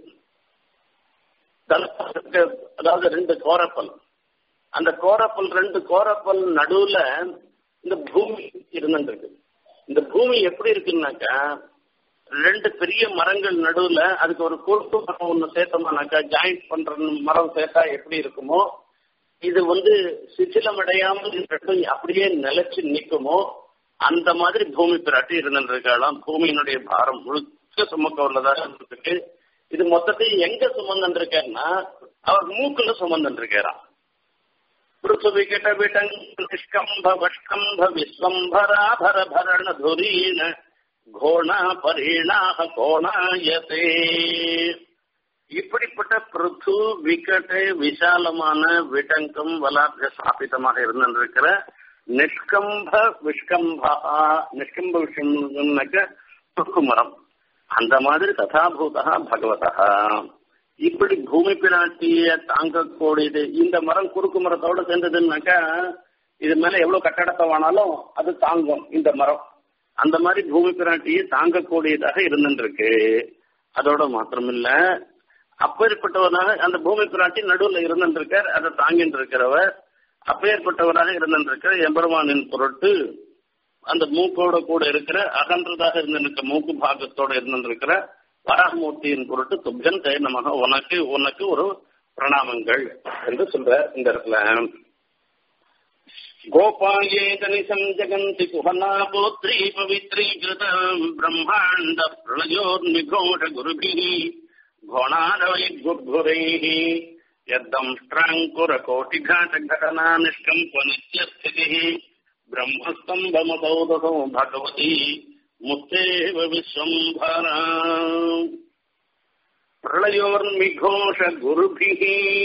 அதாவது ரெண்டு கோரப்பல் அந்த கோரப்பல் ரெண்டு கோரப்பல் நடுவுல இந்த பூமி இருந்துருக்கு இந்த பூமி எப்படி இருக்குன்னாக்கா ரெண்டு பெரிய மரங்கள் நடுவுல அதுக்கு ஒரு குறுக்கு மரம் ஒண்ணு சேர்த்தோம்னாக்கா ஜாயிண்ட் பண்ற மரம் சேர்த்தா எப்படி இருக்குமோ இது வந்து சிச்சிலம் அடையாமல் ரெண்டும் அப்படியே நிலைச்சு நிற்குமோ அந்த மாதிரி பூமி பிராட்டி இருந்திருக்காளாம் பூமியினுடைய பாரம் முழுக்க சுமக்க உள்ளதாக இருக்கு இது மொத்தத்தையும் எங்க சுமந்துருக்காருன்னா அவர் மூக்குல சுமந்துருக்காராம் பிருத்திவி கிட்ட விடங்க நிஷ்கம்ப வஷ்கம்ப விஸ்வம்பராபர பரண துரீன கோணா பரீணாக கோணாயதே இப்படிப்பட்ட பிருத்து விக்கட்டு விசாலமான விடங்கம் வலாபிய ஸ்தாபிதமாக இருந்திருக்கிற நிஷ்கம்ப விஷ்கம்பா நிஷ்கம்ப விஷயம்னாக்க துக்கு மரம் அந்த மாதிரி ததாபூதா பகவதா இப்படி பூமி பிராட்டிய தாங்கக்கூடியது இந்த மரம் குறுக்கு மரத்தோட சேர்ந்ததுன்னாக்கா இது மேல எவ்வளவு கட்டடத்தை வேணாலும் அது தாங்கும் இந்த மரம் அந்த மாதிரி பூமி பிராட்டியை தாங்கக்கூடியதாக இருந்துருக்கு அதோட மாத்திரமில்ல அப்பேற்பட்டவனாக அந்த பூமி பிராட்டி நடுவுல இருந்திருக்கார் அதை தாங்கிட்டு இருக்கிறவர் அப்பேற்பட்டவராக இருந்திருக்கிற எம்பெருமானின் பொருட்டு அந்த மூக்கோட கூட இருக்கிற அகன்றதாக இருந்திருக்க மூக்கு பாகத்தோட இருந்திருக்கிற வராகமூர்த்தியின் பொருட்டு துப்ஜன் நமக உனக்கு உனக்கு ஒரு பிரணாமங்கள் என்று சொல்ற இந்த இடத்துல गोपायेतनिशम् जगन्ति कुहना पुत्री पवित्रीकृतम् ब्रह्माण्ड प्रलयोर्निघोष गुरुभिः घोणारवैर्गुर्भुरैः यद्दंष्ट्राङ्कुरकोटिघाटघटना निष्कम्पनित्यस्थितिः ब्रह्मस्तम्भमतौ दसौ भगवती मुक्तेव विश्वम्भरा प्रलयोर्निघोष गुरुभिः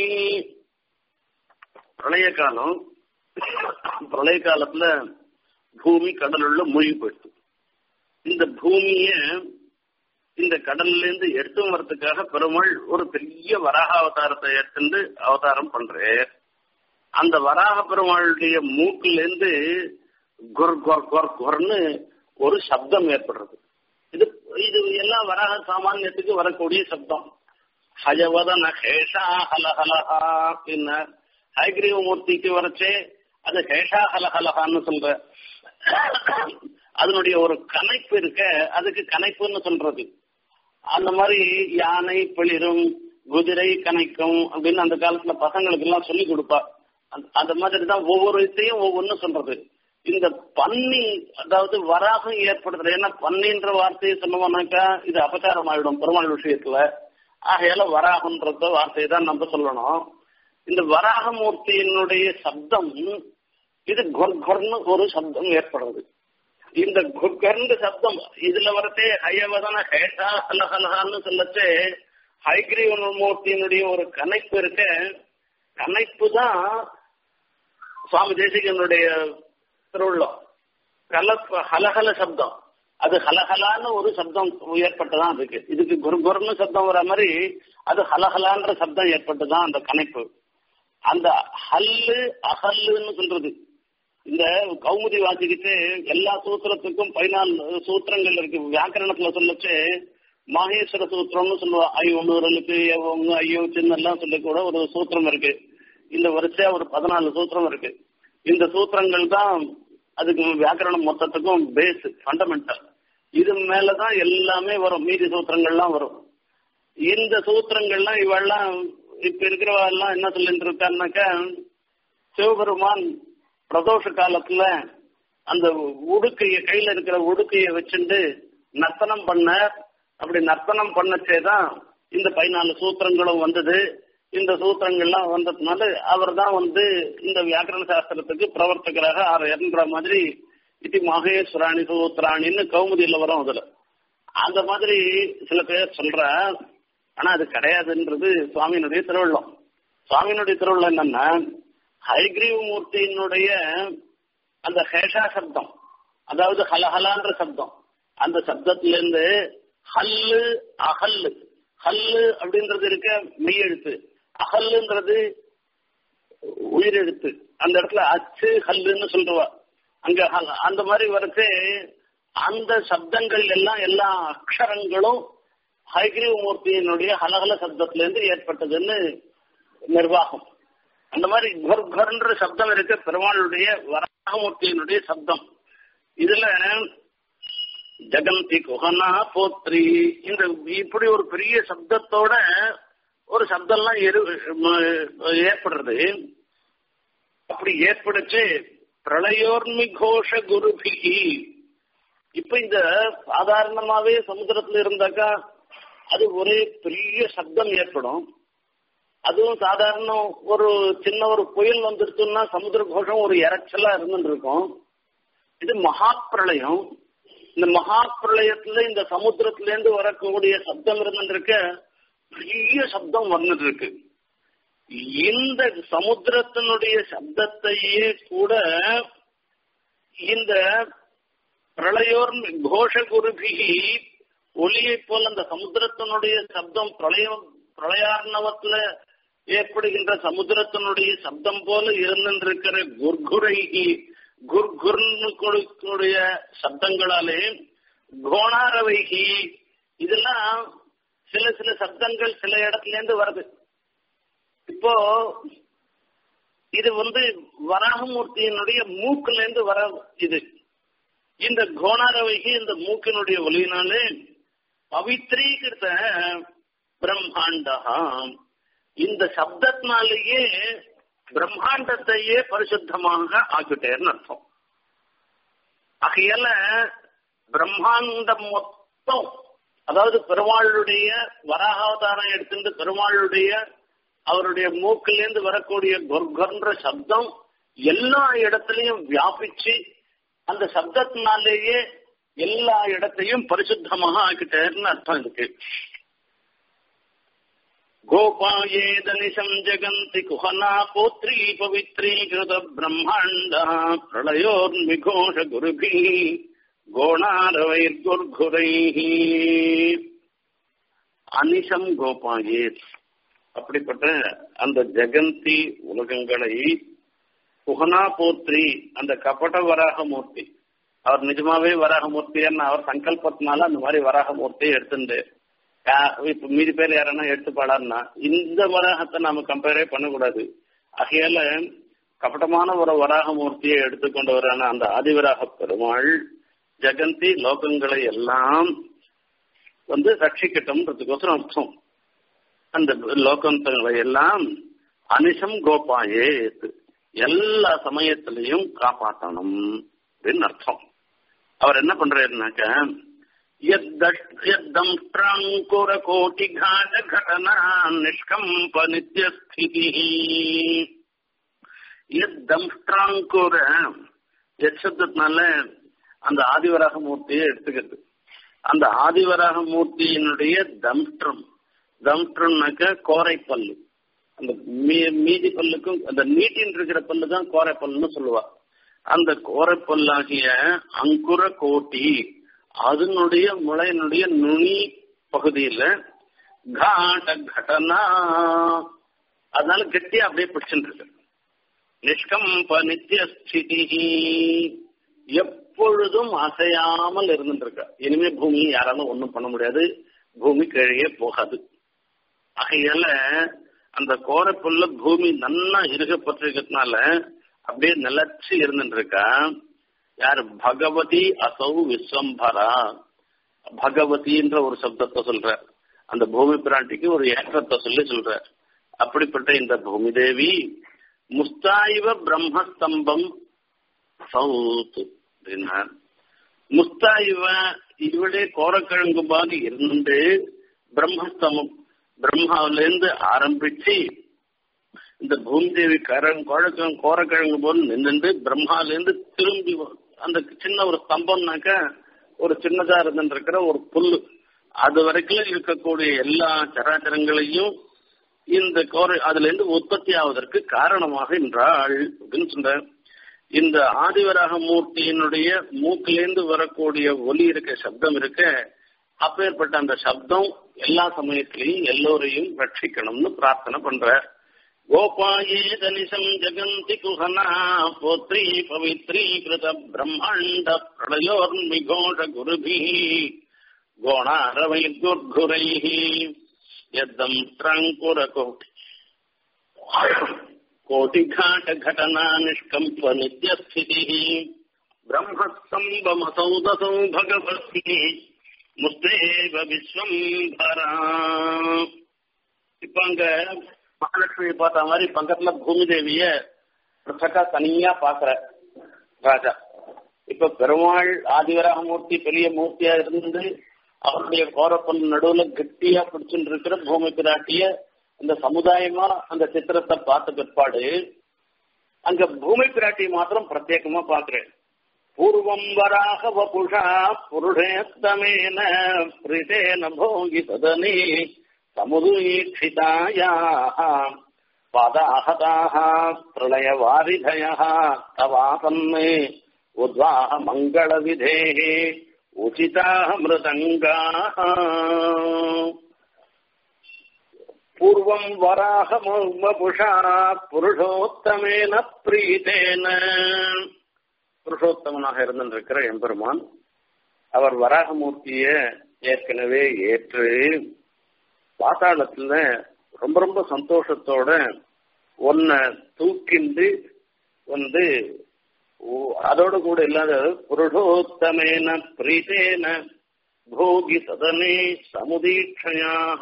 प्रलयकालम् பிரளய காலத்துல பூமி கடலுள்ள மூழ்கி போயிடுச்சு இந்த பூமிய இந்த கடல்ல இருந்து எடுத்து வரதுக்காக பெருமாள் ஒரு பெரிய வராக அவதாரத்தை எடுத்துட்டு அவதாரம் பண்றார் அந்த வராக பெருமாளுடைய மூக்குல இருந்து கொர் கொர் கொர் கொர்னு ஒரு சப்தம் ஏற்படுறது இது இது எல்லாம் வராக சாமானியத்துக்கு வரக்கூடிய சப்தம் ஹயவதன ஹேஷா ஹலஹலஹா அப்படின்னா ஹயக்ரீவ மூர்த்திக்கு வரச்சே அது ஹேஷா ஹலஹலஹான்னு சொல்ற அதனுடைய ஒரு கணைப்பு இருக்க அதுக்கு கணைப்புன்னு சொல்றது அந்த மாதிரி யானை பிளிரும் குதிரை கணைக்கும் அப்படின்னு அந்த காலத்துல பசங்களுக்கு எல்லாம் சொல்லி கொடுப்பா அந்த மாதிரி தான் ஒவ்வொரு இதையும் ஒவ்வொன்றும் சொல்றது இந்த பன்னி அதாவது வராகம் ஏற்படுத்துறது ஏன்னா பன்னின்ற வார்த்தையை சொன்னோம்னாக்கா இது அபச்சாரம் ஆயிடும் பெருமாள் விஷயத்துல ஆகையால வராகன்ற வார்த்தையை தான் நம்ம சொல்லணும் இந்த வராகமூர்த்தியினுடைய சப்தம் இது கொர்கர்னு ஒரு சப்தம் ஏற்படுறது இந்த கொர்கர்ன்ற சப்தம் இதுல வரத்தே ஹயவதன ஹேஷா ஹலஹலஹான்னு சொல்லச்சே ஹைகிரீவன் மூர்த்தியினுடைய ஒரு கணைப்பு இருக்க கணைப்பு தான் சுவாமி தேசிகனுடைய திருவுள்ளம் கல ஹலஹல சப்தம் அது ஹலஹலான்னு ஒரு சப்தம் ஏற்பட்டுதான் அதுக்கு இதுக்கு குர்குர்னு சப்தம் வர மாதிரி அது ஹலஹலான்ற சப்தம் ஏற்பட்டுதான் அந்த கணைப்பு அந்த ஹல்லு அகல்லுன்னு சொல்றது இந்த கௌமுதி வாசிக்கிட்டு எல்லா சூத்திரத்துக்கும் பதினாலு சூத்திரங்கள் இருக்கு வியாக்கரணத்துல சொல்லச்சு மாகேஸ்வர சூத்திரம்னு சொல்லுவா ஐநூறுக்கு ஒன்னு ஐயோ சின்னெல்லாம் சொல்லி கூட ஒரு சூத்திரம் இருக்கு இந்த வரிசையா ஒரு பதினாலு சூத்திரம் இருக்கு இந்த சூத்திரங்கள் தான் அதுக்கு வியாக்கரணம் மொத்தத்துக்கும் பேஸ் ஃபண்டமெண்டல் இது மேலதான் எல்லாமே வரும் மீதி சூத்திரங்கள்லாம் வரும் இந்த சூத்திரங்கள்லாம் இவெல்லாம் இப்ப இருக்கிறவெல்லாம் என்ன சொல்லிட்டு இருக்காருனாக்கா சிவபெருமான் பிரதோஷ காலத்துல அந்த உடுக்கைய கையில இருக்கிற உடுக்கைய வச்சுட்டு நர்த்தனம் பண்ண அப்படி நர்த்தனம் பண்ணச்சேதான் இந்த பதினாலு சூத்திரங்களும் வந்தது இந்த சூத்திரங்கள்லாம் வந்ததுனால அவர் தான் வந்து இந்த வியாக்கரண சாஸ்திரத்துக்கு பிரவர்த்தகராக ஆறுன்ற மாதிரி இது மகேஸ்வராணி சூத்திராணின்னு கௌமுதியில வரும் அதுல அந்த மாதிரி சில பேர் சொல்ற ஆனா அது கிடையாதுன்றது சுவாமியினுடைய திருவள்ளம் சுவாமியினுடைய திருவள்ளம் என்னன்னா ஹைகிரீவ மூர்த்தியினுடைய அந்த ஹேஷா சப்தம் அதாவது ஹலஹலான்ற சப்தம் அந்த சப்தத்துல இருந்து ஹல்லு அகல்லு ஹல்லு அப்படின்றது இருக்க மெய்யெழுத்து அகல்லுன்றது உயிரெழுத்து அந்த இடத்துல அச்சு ஹல்லுன்னு சொல்றவா அங்க அந்த மாதிரி வரச்சே அந்த சப்தங்கள் எல்லாம் எல்லா அக்ஷரங்களும் ஹைகிரீவ மூர்த்தியினுடைய ஹலஹல சப்தத்துல இருந்து ஏற்பட்டதுன்னு நிர்வாகம் அந்த மாதிரி கொர் கொர்ன்ற சப்தம் இருக்கு பெருமாளுடைய வராகமூர்த்தியினுடைய சப்தம் இதுல ஜெகந்தி குஹனா போத்ரி இந்த இப்படி ஒரு பெரிய சப்தத்தோட ஒரு சப்தம்லாம் எரு ஏற்படுறது அப்படி ஏற்படுச்சு பிரளயோர்மி கோஷ குருபிகி இப்ப இந்த சாதாரணமாவே சமுத்திரத்துல இருந்தாக்கா அது ஒரே பெரிய சப்தம் ஏற்படும் அதுவும் சாதாரண ஒரு சின்ன ஒரு புயல் வந்துருச்சுன்னா சமுத்திர கோஷம் ஒரு இறைச்சலா இருந்துட்டு இருக்கும் இது மகா பிரளயம் இந்த மகா பிரளயத்துல இந்த சமுத்திரத்துல இருந்து வரக்கூடிய சப்தம் இருந்துருக்க பெரிய சப்தம் வந்துட்டு இருக்கு இந்த சமுத்திரத்தினுடைய சப்தத்தையே கூட இந்த பிரளயோர் கோஷ குருபிகி ஒலியை போல அந்த சமுத்திரத்தினுடைய சப்தம் பிரளயம் பிரளயார்ணவத்துல ஏற்படுகின்ற சமுத்திரத்தினுடைய சப்தம் போல இருந்திருக்கிற குர்குரைகி குர்குர்னு கொடுக்கூடிய சப்தங்களாலே கோணாரவைகி இதெல்லாம் சில சில சப்தங்கள் சில இடத்துல இருந்து வருது இப்போ இது வந்து வராகமூர்த்தியினுடைய மூக்குல இருந்து வர இது இந்த கோணாரவைகி இந்த மூக்கினுடைய ஒலியினாலே பவித்ரீகிருத்த பிரம்மாண்டா இந்த சப்தத்தினாலேயே பிரம்மாண்டத்தையே பரிசுத்தமாக ஆக்கிட்டேன்னு அர்த்தம் ஆகையால பிரம்மாண்டம் மொத்தம் அதாவது பெருமாளுடைய வராகாவதாரம் எடுத்துட்டு பெருமாளுடைய அவருடைய மூக்கிலேருந்து வரக்கூடிய கொர்கன்ற சப்தம் எல்லா இடத்துலையும் வியாபிச்சு அந்த சப்தத்தினாலேயே எல்லா இடத்தையும் பரிசுத்தமாக ஆக்கிட்டேன்னு அர்த்தம் இருக்கு गोपायेदनिशम् जगन्ति कुहना पोत्री पवित्रीकृत ब्रह्माण्डः प्रलयोर्मिघोष गुरुभिः கோணாரவைர்குர்குரைः அனிஷம் கோபாயேத் அப்படிப்பட்ட அந்த ஜெகந்தி உலகங்களை குஹனா போத்ரி அந்த கபட வராகமூர்த்தி அவர் நிஜமாவே வராகமூர்த்தின்னு அவர் சங்கல்பத்தினால அந்த மாதிரி வராகமூர்த்தியை எடுத்துட்டு இப்ப மீதி பேர் யாரன்னா எடுத்து பாடாருன்னா இந்த வராகத்தை நாம கம்பேரே பண்ணக்கூடாது ஆகையால கபடமான ஒரு வராகமூர்த்தியை எடுத்துக்கொண்டவரான அந்த ஆதிவராக பெருமாள் ஜெகந்தி லோகங்களை எல்லாம் வந்து ரட்சிக்கட்டும்ன்றதுக்கோசரம் அர்த்தம் அந்த லோகங்களை எல்லாம் அனிஷம் கோபாயே எல்லா சமயத்திலையும் காப்பாற்றணும் அப்படின்னு அர்த்தம் அவர் என்ன பண்றாருனாக்க यद्दंष्ट्राङ्कुरकोटिघाटघटना निष्कम्प नित्यस्थितिः यद्दंष्ट्राङ्कुर எச்சப்தத்தினால அந்த ஆதிவராக மூர்த்தியை எடுத்துக்கிறது அந்த ஆதிவராக மூர்த்தியினுடைய தம்ஷ்டம் தம்ஷ்டம்னாக்க கோரை பல்லு அந்த மீதி பல்லுக்கும் அந்த நீட்டின் இருக்கிற பல்லு தான் கோரை பல்லுன்னு சொல்லுவா அந்த கோரை பல்லாகிய அங்குர கோட்டி அதனுடைய முளையினுடைய நுனி பகுதியில காட்ட கடனா அதனால கட்டியா அப்படியே பிடிச்சுட்டு இருக்கு நிஷ்கம்ப நித்திய ஸ்திதி எப்பொழுதும் அசையாமல் இருந்துட்டு இருக்க இனிமே பூமி யாராலும் ஒண்ணும் பண்ண முடியாது பூமி கீழே போகாது ஆகையால அந்த கோரப்புள்ள பூமி நன்னா இருகப்பட்டிருக்கிறதுனால அப்படியே நிலச்சி இருந்துட்டு இருக்கா யார் பகவதி அசௌ விஸ்வம்பரா பகவதின்ற ஒரு சப்தத்தை சொல்ற அந்த பூமி பிராட்டிக்கு ஒரு ஏற்றத்தை சொல்லி சொல்ற அப்படிப்பட்ட இந்த பூமி தேவி முஸ்தாயிவ பிரம்மஸ்தம்பம் சவுத் அப்படின்னா முஸ்தாயிவ இவளே கோரக்கிழங்கு பாதி இருந்து பிரம்மஸ்தம்பம் பிரம்மாவிலேருந்து ஆரம்பிச்சு இந்த பூமி தேவி கரங் கோழக்கிழங்கு கோரக்கிழங்கு போல் நின்று பிரம்மாலேருந்து திரும்பி அந்த சின்ன ஒரு ஸ்தம்பம்னாக்க ஒரு சின்னதா இருந்துருக்கிற ஒரு புல்லு அது வரைக்கும் இருக்கக்கூடிய எல்லா சராச்சரங்களையும் இந்த கோர அதுல இருந்து உற்பத்தி ஆவதற்கு காரணமாக என்றாள் அப்படின்னு சொல்ற இந்த ஆதிவராக மூர்த்தியினுடைய மூக்கிலேருந்து வரக்கூடிய ஒலி இருக்க சப்தம் இருக்க அப்பேற்பட்ட அந்த சப்தம் எல்லா சமயத்திலையும் எல்லோரையும் ரட்சிக்கணும்னு பிரார்த்தனை பண்ற गोपायेदनिशम् जगन्ति कुहना पोत्री पवित्री कृत ब्रह्माण्ड प्रलयोर्मिघोष गुरुभिः गोणारवैर्गुर्घुरैः यद्दंष्ट्राङ्कुरकोटि कोटिघाटघटना निष्कम्प नित्यस्थितिः ब्रह्मस्तम्भमसौदसौ भगवती मुस्तेव विश्वम्भरा இப்ப அங்க மகாலட்சுமி பார்த்த மாதிரி பக்கத்துல பூமி தேவிய பிரசக்கா தனியா பாக்குற ராஜா இப்ப பெருமாள் ஆதிவராக மூர்த்தி பெரிய மூர்த்தியா இருந்து அவருடைய கோரப்பல் நடுவுல கெட்டியா பிடிச்சுட்டு இருக்கிற பூமி பிராட்டிய இந்த சமுதாயமா அந்த சித்திரத்தை பார்த்த பிற்பாடு அங்க பூமி பிராட்டி மாத்திரம் பிரத்யேகமா பாக்குறேன் பூர்வம் வராக வபுஷா புருஷேத்தமேன பிரிதேன போகி சதனே சமுதீட்சிதாயாः पादाहताः प्रलयवारिधयः तवासन्ने उद्वाह मङ्गलविधेः उचिताः मृदङ्गाः पूर्वम् वराहमपुषा புருஷோத்தமேன பிரீதேன புருஷோத்தமனாக இருந்திருக்கிற எம்பெருமான் அவர் வராகமூர்த்திய ஏற்கனவே ஏற்று பாத்தாளத்துல ரொம்ப ரொம்ப சந்தோஷத்தோட உன்னை தூக்கிண்டு வந்து அதோட கூட இல்லாத புருஷோத்தமேன பிரீதேன போகி சதனே சமுதீட்சயாக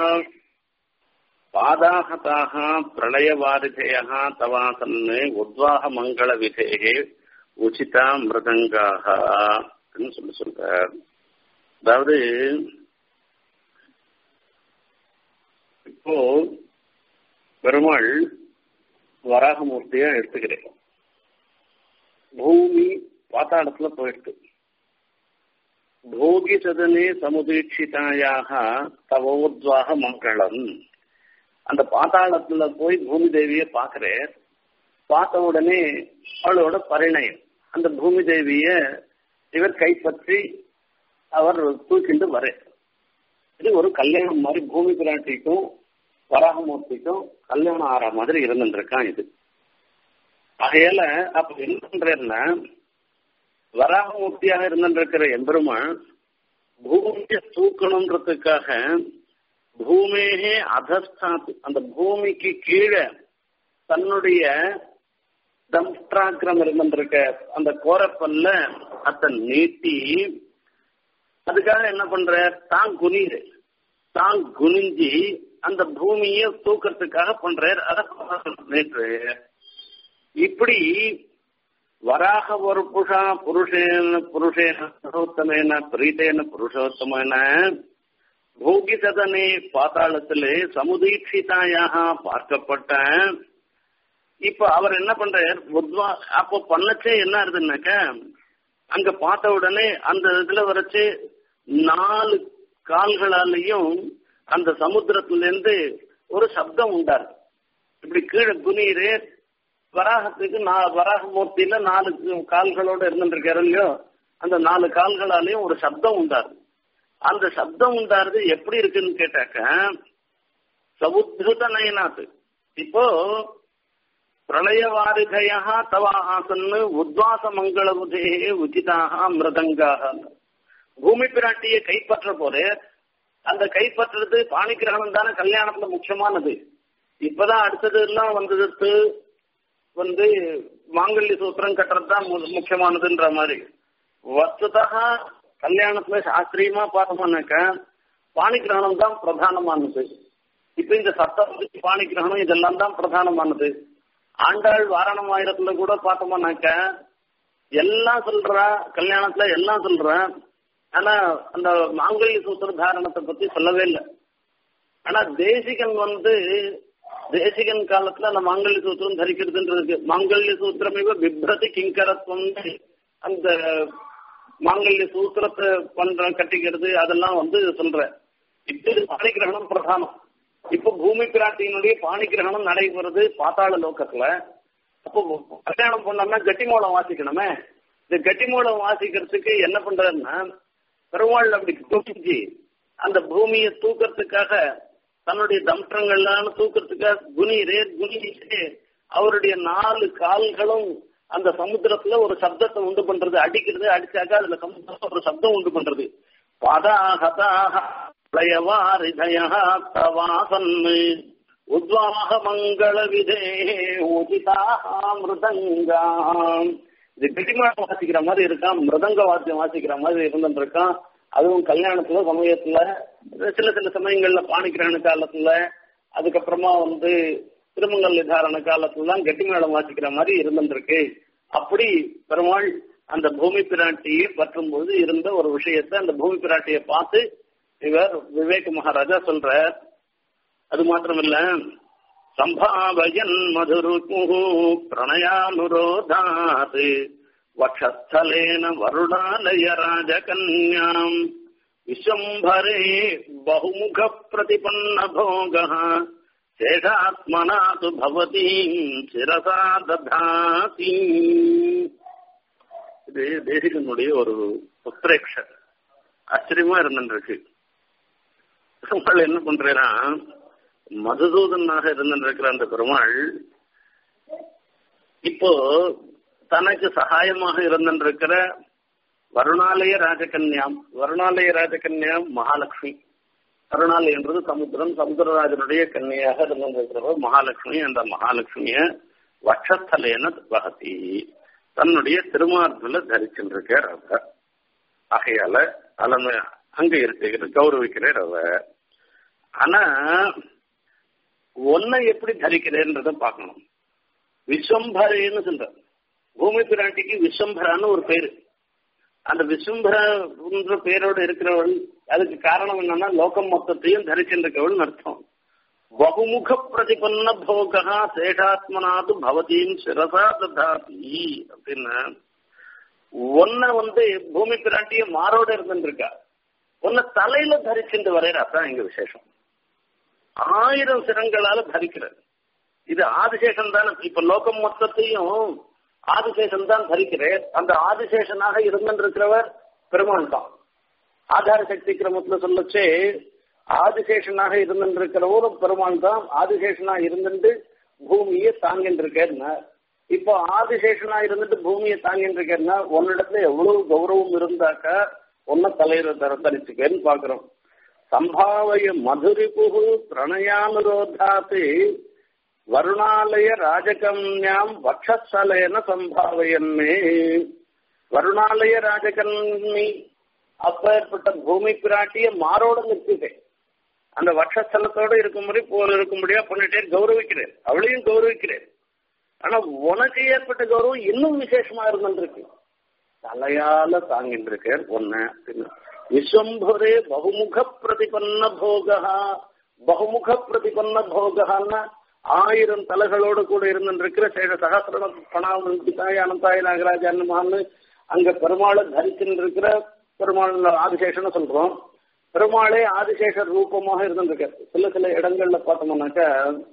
பாதாகதாக பிரளயவாரிதேய தவாசன் உத்வாக மங்கள விதேகே உச்சிதா மிருதங்காக சொல்லி சொல்றார் அதாவது இப்போ பெருமாள் வராகமூர்த்தியா எடுத்துக்கிறேன் பூமி பாத்தாளத்துல போயிடுது போகி சதனே சமுதீட்சிதாயாக தவோத்வாக மங்களம் அந்த பாத்தாளத்துல போய் பூமி தேவிய பாக்குறேன் பார்த்த உடனே அவளோட பரிணயம் அந்த பூமி தேவிய இவர் கைப்பற்றி அவர் தூக்கிண்டு வர இது ஒரு கல்யாணம் மாதிரி பூமி பிராட்டிக்கும் வராகமூர்த்திக்கும் கல்யாணம் ஆற மாதிரி இருந்துருக்கான் இது ஆகையால அப்ப என்ன பண்றேன்னா வராகமூர்த்தியாக இருந்திருக்கிற எம்பெருமான் பூமியை தூக்கணுன்றதுக்காக பூமியே அதஸ்தாத்து அந்த பூமிக்கு கீழே தன்னுடைய தம்ஸ்ட்ராக்கிரம் இருந்திருக்க அந்த கோரப்பல்ல அத்தை நீட்டி அதுக்காக என்ன பண்ற தான் குனிது தான் குனிஞ்சி அந்த பூமியை தூக்கிறதுக்காக பண்றார் அதான் நேற்று இப்படி வராக ஒரு புஷா புருஷேன புருஷேன புருஷோத்தமேன பிரீத்தேன புருஷோத்தமேன போகி சதனே பாத்தாளத்திலே சமுதீட்சிதாயாக பார்க்கப்பட்ட இப்ப அவர் என்ன பண்றார் உத்வா அப்போ பண்ணச்சே என்ன ஆகுதுன்னாக்க அங்க பார்த்த உடனே அந்த இதுல வரைச்சு நாலு கால்களாலையும் அந்த சமுத்திரத்திலிருந்து ஒரு சப்தம் உண்டாரு இப்படி கீழே குனிரு வராகத்துக்கு வராக மூர்த்தியில நாலு கால்களோட இருந்துருக்காரு இல்லையோ அந்த நாலு கால்களாலையும் ஒரு சப்தம் உண்டாரு அந்த சப்தம் உண்டாருது எப்படி இருக்குன்னு கேட்டாக்க சமுத்திருத நயனாத்து இப்போ பிரளயவாரிதயா தவ ஆசன்னு உத்வாச மங்களபுதே உச்சிதாக மிருதங்காக பூமி பிராட்டியை கைப்பற்ற போது அந்த கைப்பற்றுறது பாணி கிரகணம் தானே கல்யாணத்துல முக்கியமானது இப்பதான் அடுத்தது எல்லாம் வந்தது வந்து மாங்கல்ய சூத்திரம் கட்டுறது தான் முக்கியமானதுன்ற மாதிரி வஸ்துதா கல்யாணத்துல சாஸ்திரியமா பார்த்தோம்னாக்க பாணி கிரகணம் தான் பிரதானமானது இப்ப இந்த சட்டம் பாணி கிரகணம் இதெல்லாம் தான் பிரதானமானது ஆண்டாள் வாரணம் ஆயிரத்துல கூட பார்த்தோம்னாக்க எல்லாம் சொல்றா கல்யாணத்துல எல்லாம் சொல்றா ஆனா அந்த மாங்கல்ய சூத்திர தாரணத்தை பத்தி சொல்லவே இல்லை ஆனா தேசிகன் வந்து தேசிகன் காலத்துல அந்த மாங்கல்ய சூத்திரம் தரிக்கிறதுன்றது மாங்கல்ய சூத்திரமே பிப்ரதி கிங்கரத்துவம் அந்த மாங்கல்ய சூத்திரத்தை பண்ற கட்டிக்கிறது அதெல்லாம் வந்து சொல்ற இப்ப இது பாணி கிரகணம் பிரதானம் இப்ப பூமி பிராட்டியினுடைய பாணி கிரகணம் நடைபெறுது பாத்தாள லோக்கத்துல அப்போ கல்யாணம் பண்ணோம்னா கட்டி மூலம் வாசிக்கணுமே இந்த கட்டி மூலம் வாசிக்கிறதுக்கு என்ன பண்றாருன்னா பெருமாள் அப்படி தூக்கிச்சு அந்த பூமியை தூக்கிறதுக்காக தன்னுடைய தம்சங்கள்லாம் தூக்கிறதுக்காக குனிரே குனிச்சு அவருடைய நாலு கால்களும் அந்த சமுத்திரத்துல ஒரு சப்தத்தை உண்டு பண்றது அடிக்கிறது அடிச்சாக்கா அதுல சமுத்திரத்துல ஒரு சப்தம் உண்டு பண்றது பதாகதாக பிரயவாரிதய தவாசன் உத்வாக மங்கள விதே மிருதங்காம் இது கெட்டிமாடம் வாசிக்கிற மாதிரி இருக்கான் மிருதங்க வாத்தியம் வாசிக்கிற மாதிரி இருந்துருக்கான் அதுவும் கல்யாணத்துல சமயத்துல சில சில சமயங்கள்ல பாணிக்கிரகண காலத்துல அதுக்கப்புறமா வந்து திருமங்கல் நிதாரண காலத்துல கெட்டி மேளம் வாசிக்கிற மாதிரி இருந்துருக்கு அப்படி பெருமாள் அந்த பூமி பிராட்டியை பற்றும் போது இருந்த ஒரு விஷயத்தை அந்த பூமி பிராட்டியை பார்த்து இவர் விவேக் மகாராஜா சொல்ற அது மாத்திரமில்ல சம்பாவயன் மதுரு பிரணயானுரோதாத் वक्षस्थलेन वरुणालय राजकन्याम् विशम्भरे बहुमुखप्रतिपन्नभोगः शेषात्मना तु भवतीम् शिरसा दधाति இது தேசிகனுடைய ஒரு உத்ரேக்ஷர் ஆச்சரியமா இருந்துருக்கு பெருமாள் என்ன பண்றேன்னா மதுசூதனாக இருந்திருக்கிற அந்த பெருமாள் இப்போ தனக்கு சகாயமாக இருந்திருக்கிற வருணாலய ராஜகன்யாம் வருணாலய ராஜகன்யாம் மகாலட்சுமி வருணாலயம் என்றது சமுத்திரம் சமுத்திரராஜனுடைய கன்னியாக இருந்திருக்கிறவர் மகாலட்சுமி அந்த மகாலட்சுமிய வட்சத்தலேன வகதி தன்னுடைய திருமார்பில தரிச்சுருக்கார் அவர் ஆகையால அலம அங்க இருக்கிற கௌரவிக்கிறார் அவர் ஆனா ஒன்னை எப்படி தரிக்கிறேன்றத பார்க்கணும் விஸ்வம்பரேன்னு சொல்ற பூமி பிராட்டிக்கு விஸ்வம்பரான்னு ஒரு பேரு அந்த விஸ்வம்பரன்ற பேரோட இருக்கிறவள் அதுக்கு காரணம் என்னன்னா லோகம் மொத்தத்தையும் தரிச்சிருக்கவள் அர்த்தம் பகுமுக பிரதிபன்ன போகா சேஷாத்மனாது பவதீம் சிரசா ததாதி அப்படின்னு ஒன்ன வந்து பூமி பிராட்டிய மாரோட இருந்துருக்கா ஒன்ன தலையில தரிச்சுட்டு வரையற அதான் எங்க விசேஷம் ஆயிரம் சிரங்களால தரிக்கிறது இது ஆதிசேஷன் தானே இப்ப லோகம் மொத்தத்தையும் ஆதிசேஷன் தான் தரிக்கிறேன் அந்த ஆதிசேஷனாக இருந்திருக்கிறவர் பெருமாள் தான் ஆதார சக்தி கிரமத்துல சொல்லச்சே ஆதிசேஷனாக இருந்திருக்கிறவரும் பெருமாள் தான் ஆதிசேஷனா இருந்துட்டு பூமியை தாங்கிட்டு இருக்கேன்னா இப்போ ஆதிசேஷனா இருந்துட்டு பூமியை தாங்கிட்டு இருக்கேன்னா உன்னிடத்துல எவ்வளவு கௌரவம் இருந்தாக்கா ஒன்ன தலையில தர தரிச்சுக்கேன்னு பாக்குறோம் சம்பாவய மதுரிபு பிரணயானுரோதாத்து வருணாலய ராஜகன்யாம் வட்சஸ்தலேன சம்பாவயன்னே வருணாலய ராஜகன்னி அப்பேற்பட்ட பூமி பிராட்டிய மாரோட நிறுத்திட்டேன் அந்த வட்சஸ்தலத்தோட இருக்கும்படி போல இருக்கும்படியா பண்ணிட்டே கௌரவிக்கிறேன் அவளையும் கௌரவிக்கிறேன் ஆனா உனக்கு ஏற்பட்ட கௌரவம் இன்னும் விசேஷமா இருந்துருக்கு தலையால தாங்கிட்டு இருக்கேன் ஒன்னு விஸ்வம்பரே பகுமுக பிரதிபன்ன போகா பகுமுக பிரதிபன்ன போகான்னா ஆயிரம் தலைகளோடு கூட இருந்திருக்கிற சேஷ சகசிர பணாமந்தாய் அனந்தாய நாகராஜ அன்னமான்னு அங்க பெருமாளை தரிச்சுருக்கிற பெருமாள் ஆதிசேஷன் சொல்றோம் பெருமாளே ஆதிசேஷர் ரூபமாக இருந்திருக்காரு சில சில இடங்கள்ல பார்த்தோம்னாக்கா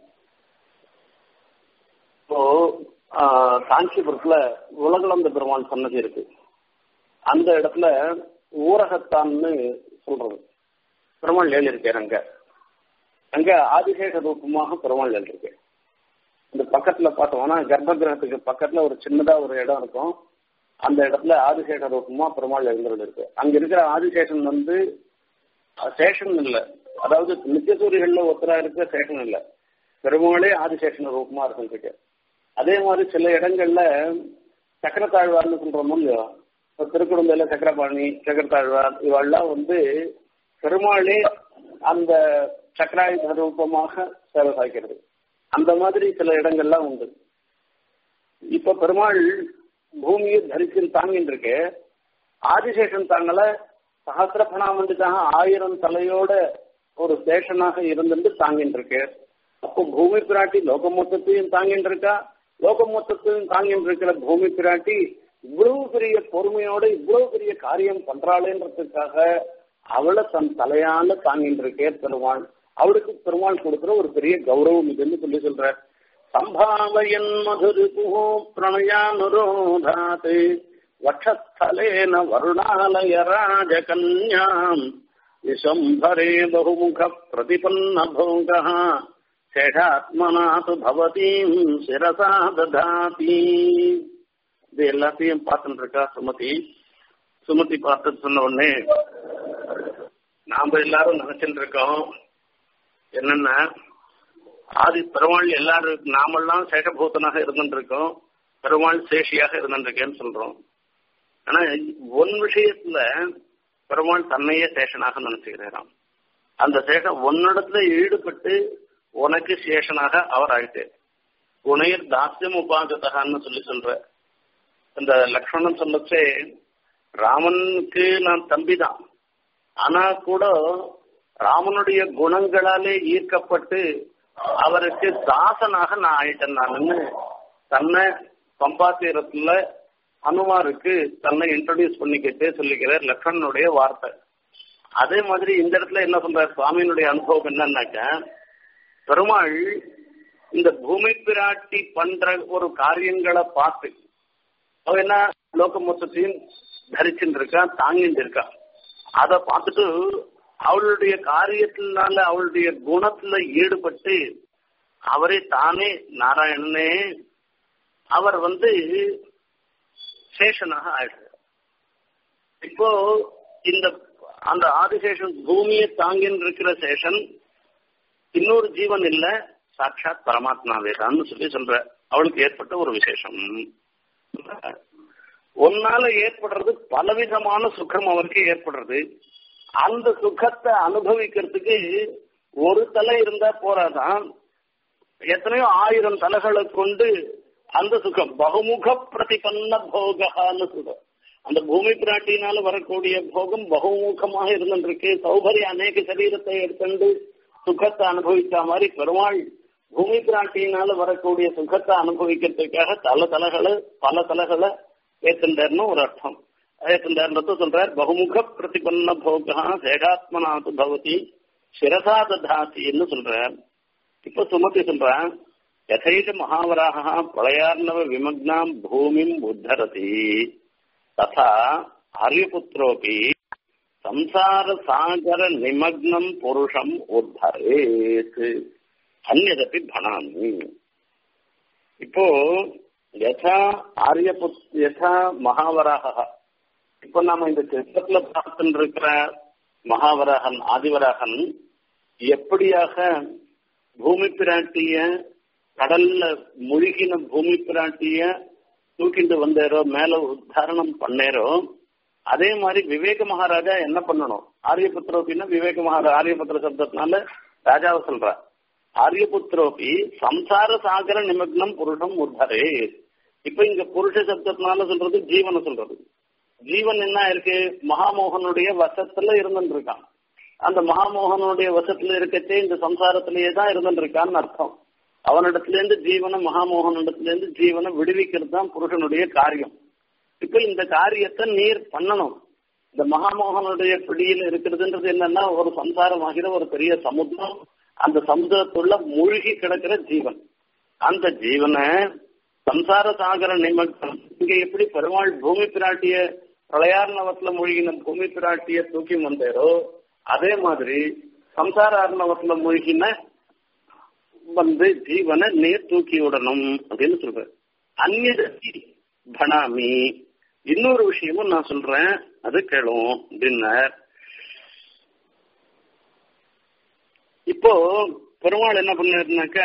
இப்போ காஞ்சிபுரத்துல உலகளந்த பெருமாள் சன்னதி இருக்கு அந்த இடத்துல ஊரகத்தான்னு சொல்றது பெருமாள் ஏழு இருக்காரு அங்க அங்க ஆதிசேஷ ரூபமாக பெருமாள் ஏழு இருக்கு இந்த பக்கத்துல பார்த்தோம்னா கர்ப்ப கிரகத்துக்கு பக்கத்துல ஒரு சின்னதா ஒரு இடம் இருக்கும் அந்த இடத்துல ஆதிசேஷ ரூபமா பெருமாள் எழுந்துள்ள இருக்கு அங்க இருக்கிற ஆதிசேஷன் வந்து சேஷன் இல்ல அதாவது நித்தியசூரிகள்ல ஒருத்தரா இருக்கிற சேஷன் இல்ல பெருமாளே ஆதிசேஷன் ரூபமா இருக்கு அதே மாதிரி சில இடங்கள்ல சக்கரத்தாழ்வார்னு சொல்றோமோ இல்லையோ இப்போ திருக்குடும்பையில சக்கரபாணி சக்கரத்தாழ்வார் இவெல்லாம் வந்து பெருமாளே அந்த சக்கராயுத ரூபமாக சேவை சாய்க்கிறது அந்த மாதிரி சில இடங்கள்லாம் உண்டு இப்ப பெருமாள் பூமியை தரிச்சு தாங்கிட்டு இருக்கு ஆதிசேஷன் தாங்கள சகசிர பணாமண்டுக்காக ஆயிரம் தலையோட ஒரு சேஷனாக இருந்துட்டு தாங்கிட்டு இருக்கு அப்போ பூமி பிராட்டி லோக மொத்தத்தையும் தாங்கிட்டு இருக்கா லோக மொத்தத்தையும் தாங்கிட்டு இருக்கிற பூமி பிராட்டி இவ்வளவு பெரிய பொறுமையோட இவ்வளவு பெரிய காரியம் பண்றாளேன்றதுக்காக அவளை தன் தலையால தாங்கிட்டு இருக்கே பெருமாள் அவளுக்கு பெருமாள் கொடுக்கிற ஒரு பெரிய கௌரவம் இதுன்னு சொல்லி சொல்ற சம்பாவயன் மதுரிபு பிரணயானுரோதாத் வட்சஸ்தலேன வருணாலய ராஜகன்யாம் விசம்பரே பகுமுக பிரதிபன்ன போக சேஷாத்மனா து பவதீம் சிரசா ததாதி இது எல்லாத்தையும் பார்த்துட்டு இருக்கா சுமதி சுமதி பார்த்து சொன்ன உடனே நாம எல்லாரும் நினைச்சுட்டு இருக்கோம் என்னன்னா ஆதி பெருமாள் எல்லாரும் நாமெல்லாம் சேஷபூத்தனாக இருந்துட்டு இருக்கோம் பெருமாள் சேஷியாக இருந்துருக்கேன்னு சொல்றோம் ஆனா ஒன் விஷயத்துல பெருமாள் தன்னையே சேஷனாக நினைச்சுக்கிறாராம் அந்த சேஷன் உன்னிடத்துல ஈடுபட்டு உனக்கு சேஷனாக அவர் ஆயிட்டு உனையர் தாஸ்யம் உபாகத்தகான்னு சொல்லி சொல்ற இந்த லக்ஷ்மணன் சொல்லச்சே ராமனுக்கு நான் தம்பி தான் ஆனா கூட ராமனுடைய குணங்களாலே ஈர்க்கப்பட்டு அவருக்கு தாசனாக நான் ஆயிட்டேன் நான் தன்னை பம்பா தீரத்துல அனுமாருக்கு தன்னை இன்ட்ரோடியூஸ் பண்ணிக்கிட்டே சொல்லிக்கிறார் லக்ஷ்மணனுடைய வார்த்தை அதே மாதிரி இந்த இடத்துல என்ன சொல்றார் சுவாமியினுடைய அனுபவம் என்னன்னாக்க பெருமாள் இந்த பூமி பிராட்டி பண்ற ஒரு காரியங்களை பார்த்து அவ என்ன லோக மொத்தத்தையும் தரிச்சுட்டு இருக்கா தாங்கிட்டு இருக்கா அத பார்த்துட்டு அவளுடைய காரியத்தினால அவளுடைய குணத்துல ஈடுபட்டு அவரே தானே நாராயணனே அவர் வந்து சேஷனாக ஆயிடுறார் இப்போ இந்த அந்த ஆதிசேஷன் பூமியை தாங்கின்னு இருக்கிற சேஷன் இன்னொரு ஜீவன் இல்ல சாட்சாத் பரமாத்மாவே தான் சொல்லி சொல்ற அவளுக்கு ஏற்பட்ட ஒரு விசேஷம் ஒன்னால ஏற்படுறது பலவிதமான சுகம் அவருக்கு ஏற்படுறது அந்த சுகத்தை அனுபவிக்கிறதுக்கு ஒரு தலை இருந்தா போறாதான் எத்தனையோ ஆயிரம் தலைகளை கொண்டு அந்த சுகம் பகுமுக பிரதிபன்ன போகான்னு சுகம் அந்த பூமி பிராட்டினால வரக்கூடிய போகம் பகுமுகமாக இருந்துருக்கு சௌகரிய அநேக சரீரத்தை எடுத்துண்டு சுகத்தை அனுபவித்த மாதிரி பெருமாள் பூமி பிராட்டியினால வரக்கூடிய சுகத்தை அனுபவிக்கிறதுக்காக தல தலைகளை பல தலைகளை ஏத்துண்டார்னு ஒரு அர்த்தம் ஏத்துண்டார்ன்றது சொல்றார் பகுமுக பிரதிபன்ன போகா சேகாத்மனாது பவதி சிரசா ததாசின்னு சொல்றார் இப்ப சுமதி சொல்றான் யதைஷ மகாவராக பிரளயார்ணவ விமக்னாம் பூமிம் உத்தரதி ததா ஆரியபுத்திரோபி சம்சார சாகர நிமக்னம் புருஷம் உத்தரேத் அந்நதப்பி பணாமி இப்போ யதா ஆரியபுத் யதா மகாவராக இப்போ நாம இந்த சித்திரத்துல பார்த்துட்டு இருக்கிற மகாவராகன் ஆதிவராகன் எப்படியாக பூமி பிராட்டிய கடல்ல முழுகின பூமி பிராட்டிய தூக்கிட்டு வந்தாரோ மேல உத்தாரணம் பண்ணேரோ அதே மாதிரி விவேக மகாராஜா என்ன பண்ணணும் ஆரியபுத்திரோபின்னா விவேக மகாராஜா ஆரியபுத்திர சப்தத்தினால ராஜாவை சொல்ற ஆரியபுத்திரோபி சம்சார சாகர நிமக்னம் புருஷம் உத்தரே இப்ப இங்க புருஷ சப்தத்தினால சொல்றது ஜீவனை சொல்றது ஜீவன் என்ன இருக்கு மகாமோகனுடைய வசத்துல இருந்துட்டு இருக்கான் அந்த மகாமோகனுடைய வசத்துல இருக்கச்சே இந்த சம்சாரத்திலேயே தான் இருந்துட்டு இருக்கான்னு அர்த்தம் அவனிடத்துல இருந்து ஜீவனை மகாமோகனிடத்துல இருந்து ஜீவனை விடுவிக்கிறது தான் புருஷனுடைய காரியம் இப்ப இந்த காரியத்தை நீர் பண்ணணும் இந்த மகாமோகனுடைய பிடியில் இருக்கிறதுன்றது என்னன்னா ஒரு சம்சாரம் ஆகிற ஒரு பெரிய சமுத்திரம் அந்த சமுத்திரத்துள்ள மூழ்கி கிடக்கிற ஜீவன் அந்த ஜீவனை சம்சார சாகர நிமக்னம் இங்க எப்படி பெருமாள் பூமி பிராட்டிய பிரளயார்ணவத்துல மூழ்கின பூமி பிராட்டிய தூக்கி வந்தாரோ அதே மாதிரி சம்சார அர்ணவத்துல மூழ்கின வந்து ஜீவனை நீர் தூக்கி விடணும் அப்படின்னு சொல்ற அந்நியதத்தி பணாமி இன்னொரு விஷயமும் நான் சொல்றேன் அது கேளும் அப்படின்னார் இப்போ பெருமாள் என்ன பண்ணாருனாக்க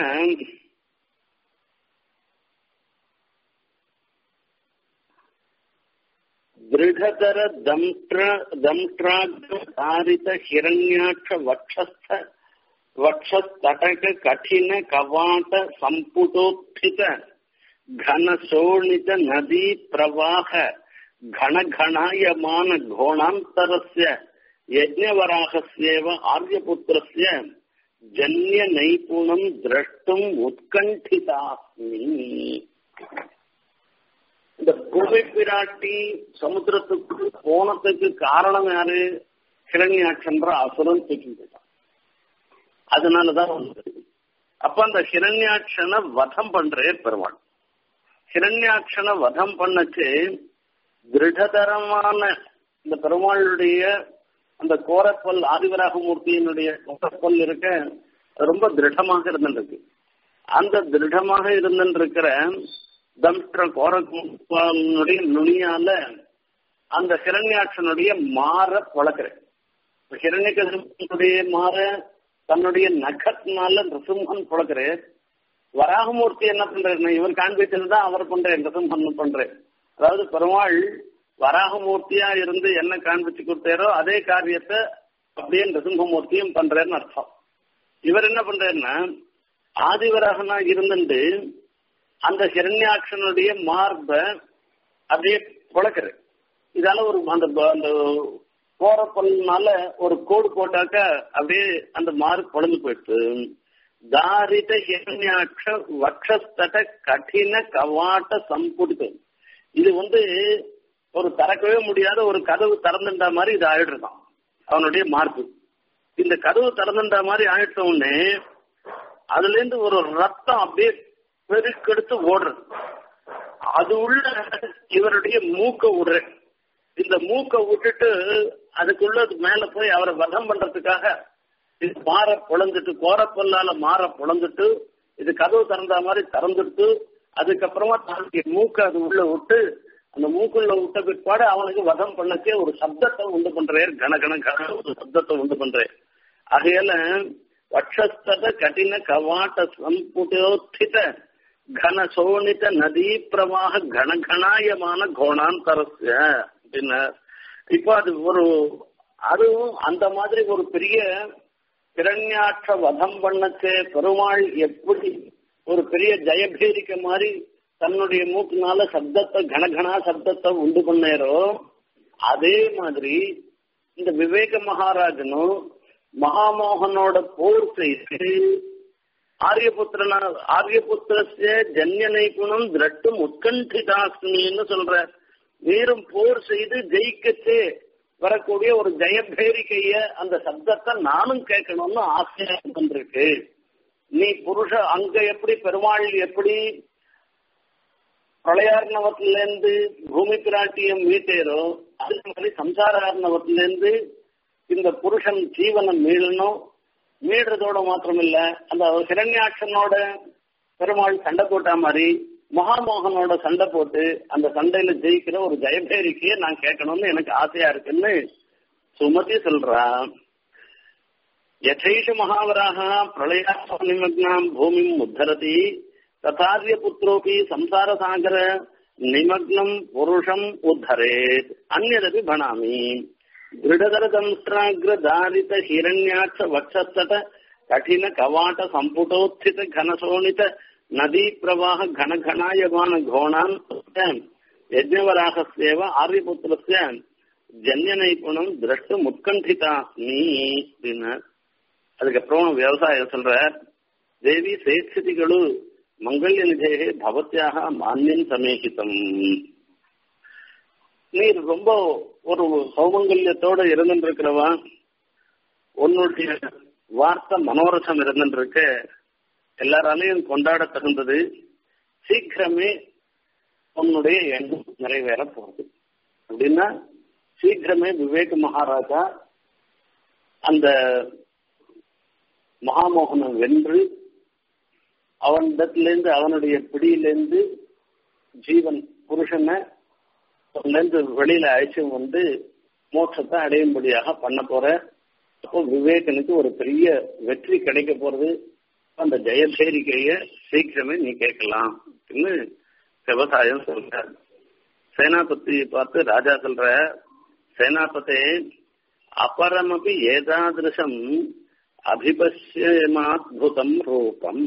दृढतर दंष्ट्र दंष्ट्राग्रधारित हिरण्याक्ष वक्षस्थ वक्षस्तटक कठिन कवाट संपुटोत्थित घन शोणित नदी प्रवाह घन घनायमान घोणान्तरस्य यज्ञवराहस्येव आर्यपुत्रस्य जन्य नैपुणम् द्रष्टुम् उत्कण्ठितास्मि இந்த பூமி பிராட்டி சமுத்திரத்துக்கு போனதுக்கு காரணம் யாரு ஹிரண்யாட்சன்ற அசுரன் தூக்கிட்டான் அதனாலதான் வந்தது அப்ப அந்த ஹிரண்யாட்சனை வதம் பண்றே பெருமாள் ஹிரண்யாட்சனை வதம் பண்ணச்சு திருடதரமான இந்த பெருமாளுடைய அந்த கோரப்பல் ஆதிவராகமூர்த்தியினுடைய கோரப்பல் இருக்க ரொம்ப திருடமாக இருந்துருக்கு அந்த திருடமாக இருந்துருக்கிற தம்ஷ்ட கோரனுடைய நுனியால அந்த ஹிரண்யாட்சனுடைய மாற வளர்க்கிறேன் ஹிரண்யகனுடைய மாற தன்னுடைய நகத்தினால நிருசிம்ஹன் புழக்கிறேன் வராகமூர்த்தி என்ன பண்றேன் இவர் காண்பிச்சது தான் அவர் பண்றேன் நிருசிம்ஹன் பண்றேன் அதாவது பெருமாள் வராகமூர்த்தியா இருந்து என்ன காண்பிச்சு கொடுத்தாரோ அதே காரியத்தை அப்படியே நிருசிம்மூர்த்தியும் பண்றேன்னு அர்த்தம் இவர் என்ன பண்றாருன்னா ஆதிவராகனா இருந்துட்டு அந்த ஹிரண்யாட்சனுடைய மார்ப அப்படியே புழக்கிற இதால ஒரு அந்த அந்த போறப்பல்னால ஒரு கோடு போட்டாக்க அப்படியே அந்த மார்க் பொழந்து போயிடுச்சு தாரித ஹிரண்யாட்ச வக்ஷஸ்தட கடின கவாட்ட சம்புடித்து இது வந்து ஒரு திறக்கவே முடியாத ஒரு கதவு திறந்துட்ட மாதிரி இது ஆயிடுறான் அவனுடைய மார்பு இந்த கதவு திறந்துட்ட மாதிரி ஆயிட்ட உடனே அதுல இருந்து ஒரு ரத்தம் அப்படியே பெருக்கெடுத்து ஓடுறது அது உள்ள இவருடைய மூக்க விடுற இந்த மூக்க விட்டுட்டு அதுக்குள்ள மேல போய் அவரை வதம் பண்றதுக்காக இது மாற பொழந்துட்டு கோரப்பல்லால மாற பொழந்துட்டு இது கதவு திறந்த மாதிரி திறந்துட்டு அதுக்கப்புறமா தன்னுடைய மூக்க அது உள்ள விட்டு அந்த மூக்குள்ள விட்ட பிற்பாடு அவனுக்கு வதம் பண்ணச்சே ஒரு சப்தத்தை உண்டு பண்றாரு கனகன கன ஒரு சப்தத்தை உண்டு பண்றாரு ஆகையால வட்சஸ்தத கடின கவாட்ட சம்புடோத்தித கன சோனித நதி பிரவாக கனகனாயமான கோணாந்தரஸ்ய அப்படின்னு இப்போ அது ஒரு அதுவும் அந்த மாதிரி ஒரு பெரிய கிரண்யாட்ச வதம் பண்ணச்சே பெருமாள் எப்படி ஒரு பெரிய ஜெயபேரிக்க மாதிரி தன்னுடைய மூக்குனால சப்தத்தை கனகனா சப்தத்தை உண்டு பண்ணாரோ அதே மாதிரி இந்த விவேக மகாராஜனும் மகாமோகனோட போர் செய்து ஆரியபுத்திரனா ஆரியபுத்திரஸ்ய ஜன்ய நைகுணம் திரட்டும் உட்கண்டிதாஸ்மின்னு சொல்ற வீரும் போர் செய்து ஜெயிக்கச்சே வரக்கூடிய ஒரு ஜெயபேரிக்கைய அந்த சப்தத்தை நானும் கேட்கணும்னு ஆசையா வந்திருக்கு நீ புருஷ அங்க எப்படி பெருமாள் எப்படி பிரளயார்ணவத்திலேருந்து பூமி பிராட்டியம் மீட்டேரோ அதே மாதிரி சம்சாரார்ணவத்திலேருந்து இந்த புருஷன் ஜீவனம் மீளணும் மீடுறதோட மாத்திரம் இல்ல அந்த ஹிரண்யாட்சனோட பெருமாள் சண்டை போட்டா மாதிரி மகாமோகனோட சண்டை போட்டு அந்த சண்டையில ஜெயிக்கிற ஒரு ஜெயபேரிக்கைய நான் கேட்கணும்னு எனக்கு ஆசையா இருக்குன்னு சுமதி சொல்றா யசைஷ மகாவராக பிரளயாத்ம நிமக்னாம் பூமிம் உத்தரதி ததாரிய புத்திரோபி சம்சார சாகர நிமக்னம் புருஷம் உத்தரேத் அந்நதபி பணாமி ದೃಢದರ ದಂಸ್ಟ್ರಾಗ್ರ ಧಾರಿತ ಹಿರಣ್ಯಾಕ್ಷ ವಕ್ಷಸ್ಥಟ ಕಠಿಣ ಕವಾಟ ಸಂಪುಟೋತ್ಥಿತ ಘನಸೋಣಿತ ನದೀ ಪ್ರವಾಹ ಘನ ಘನಾಯಮಾನ ಘೋಣಾನ್ ಯಜ್ಞವರಾಹಸ್ಯೇವ ಆರ್ಯಪುತ್ರಸ್ಯ ஜன்ய நைபுணம் திரஷ்டு முத்கண்டிதா நீ அப்படின்னு அதுக்கப்புறம் விவசாயம் சொல்ற தேவி சேட்சிதிகளு மங்கல்ய நிதேகே பவத்தியாக மானியம் சமேகிதம் நீர் ரொம்ப ஒரு சௌமங்கல்யத்தோட இருந்துருக்கிறவா உன்னுடைய வார்த்தை மனோரசம் இருந்துருக்க எல்லாராலையும் கொண்டாட தகுந்தது சீக்கிரமே உன்னுடைய எண்ணம் நிறைவேற போகுது அப்படின்னா சீக்கிரமே விவேக் மகாராஜா அந்த மகாமோகனம் வென்று அவனிடத்திலிருந்து அவனுடைய பிடியிலிருந்து ஜீவன் புருஷனை இருந்து வெளியில அழைச்சு வந்து மோட்சத்தை அடையும்படியாக பண்ண போற அப்போ விவேகனுக்கு ஒரு பெரிய வெற்றி கிடைக்க போறது அந்த ஜெயசேரிக்கைய சீக்கிரமே நீ கேட்கலாம் அப்படின்னு விவசாயம் சொல்ற சேனாபதி பார்த்து ராஜா சொல்ற சேனாபதே அபரமபி ஏதாதிருஷம் அபிபஷ்யமாத்புதம் ரூபம்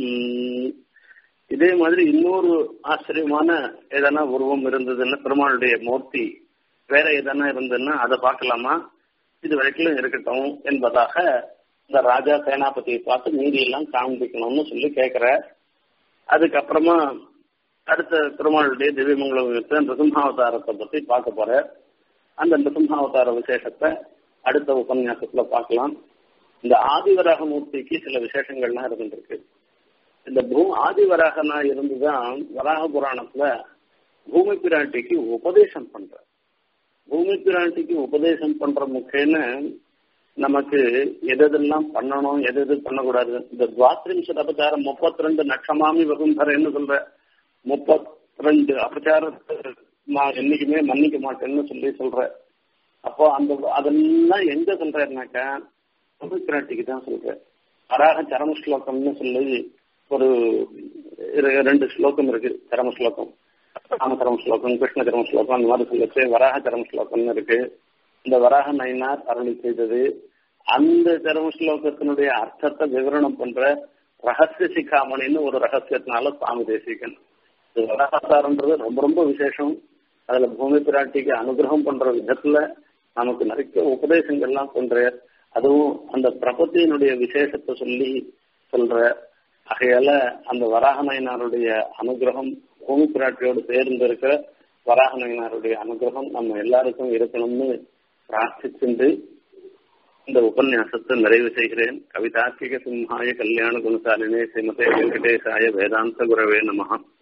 இதே மாதிரி இன்னொரு ஆச்சரியமான எதனா உருவம் இருந்ததுன்னா பெருமாளுடைய மூர்த்தி வேற எதனா இருந்ததுன்னா அதை பார்க்கலாமா இது வரைக்கும் இருக்கட்டும் என்பதாக இந்த ராஜா சேனாபதியை பார்த்து மீதி எல்லாம் காண்பிக்கணும்னு சொல்லி கேட்கிற அதுக்கப்புறமா அடுத்த பெருமாளுடைய திவ்யமங்கலம் நிருசிம்ஹாவதாரத்தை பத்தி பார்க்க போற அந்த நிருசிம்ஹாவதார விசேஷத்தை அடுத்த உபன்யாசத்துல பார்க்கலாம் இந்த ஆதிவராக மூர்த்திக்கு சில விசேஷங்கள்லாம் இருந்துருக்கு இந்த பூ ஆதிவராகனா இருந்துதான் வராக புராணத்துல பூமி பிராட்டிக்கு உபதேசம் பண்ற பூமி பிராட்டிக்கு உபதேசம் பண்ற முக்கியன்னு நமக்கு எதெல்லாம் பண்ணணும் எது எது பண்ணக்கூடாது இந்த துவாத்திரிம்சத் அபச்சாரம் முப்பத்தி ரெண்டு நட்சமாமி வகுந்தரன்னு சொல்ற முப்பத்தி ரெண்டு அபச்சாரத்தை நான் என்னைக்குமே மன்னிக்க மாட்டேன்னு சொல்லி சொல்ற அப்போ அந்த அதெல்லாம் எங்க சொல்றேன்னாக்கா பூமி பிராட்டிக்கு தான் சொல்றேன் வராக சரம ஸ்லோகம்னு சொல்லி ஒரு ரெண்டு ஸ்லோகம் இருக்கு சரம ஸ்லோகம் ராமதரம் ஸ்லோகம் கிருஷ்ண தரம் ஸ்லோகம் அந்த மாதிரி சொல்லிச்சு வராக தரம் ஸ்லோகம்னு இருக்கு இந்த வராக நயினார் அருளி செய்தது அந்த தரம் ஸ்லோகத்தினுடைய அர்த்தத்தை விவரணம் பண்ற ரகசிய சிக்காமணின்னு ஒரு ரகசியத்தினால சுவாமி தேசிகன் இது வராகத்தாரன்றது ரொம்ப ரொம்ப விசேஷம் அதுல பூமி பிராட்டிக்கு அனுகிரகம் பண்ற விதத்துல நமக்கு நிறைய உபதேசங்கள்லாம் பண்ற அதுவும் அந்த பிரபத்தியினுடைய விசேஷத்தை சொல்லி சொல்ற ஆகையால அந்த வராகநாயனாருடைய அனுகிரகம் பூமி பிராட்டியோடு சேர்ந்து இருக்கிற வராகனையனாருடைய அனுகிரகம் நம்ம எல்லாருக்கும் இருக்கணும்னு பிரார்த்திச்சுண்டு இந்த உபன்யாசத்தை நிறைவு செய்கிறேன் கவிதார்க்கிக சிம்ஹாய கல்யாண குணசாலினே ஸ்ரீமதே வெங்கடேசாய வேதாந்த குரவே நமஹா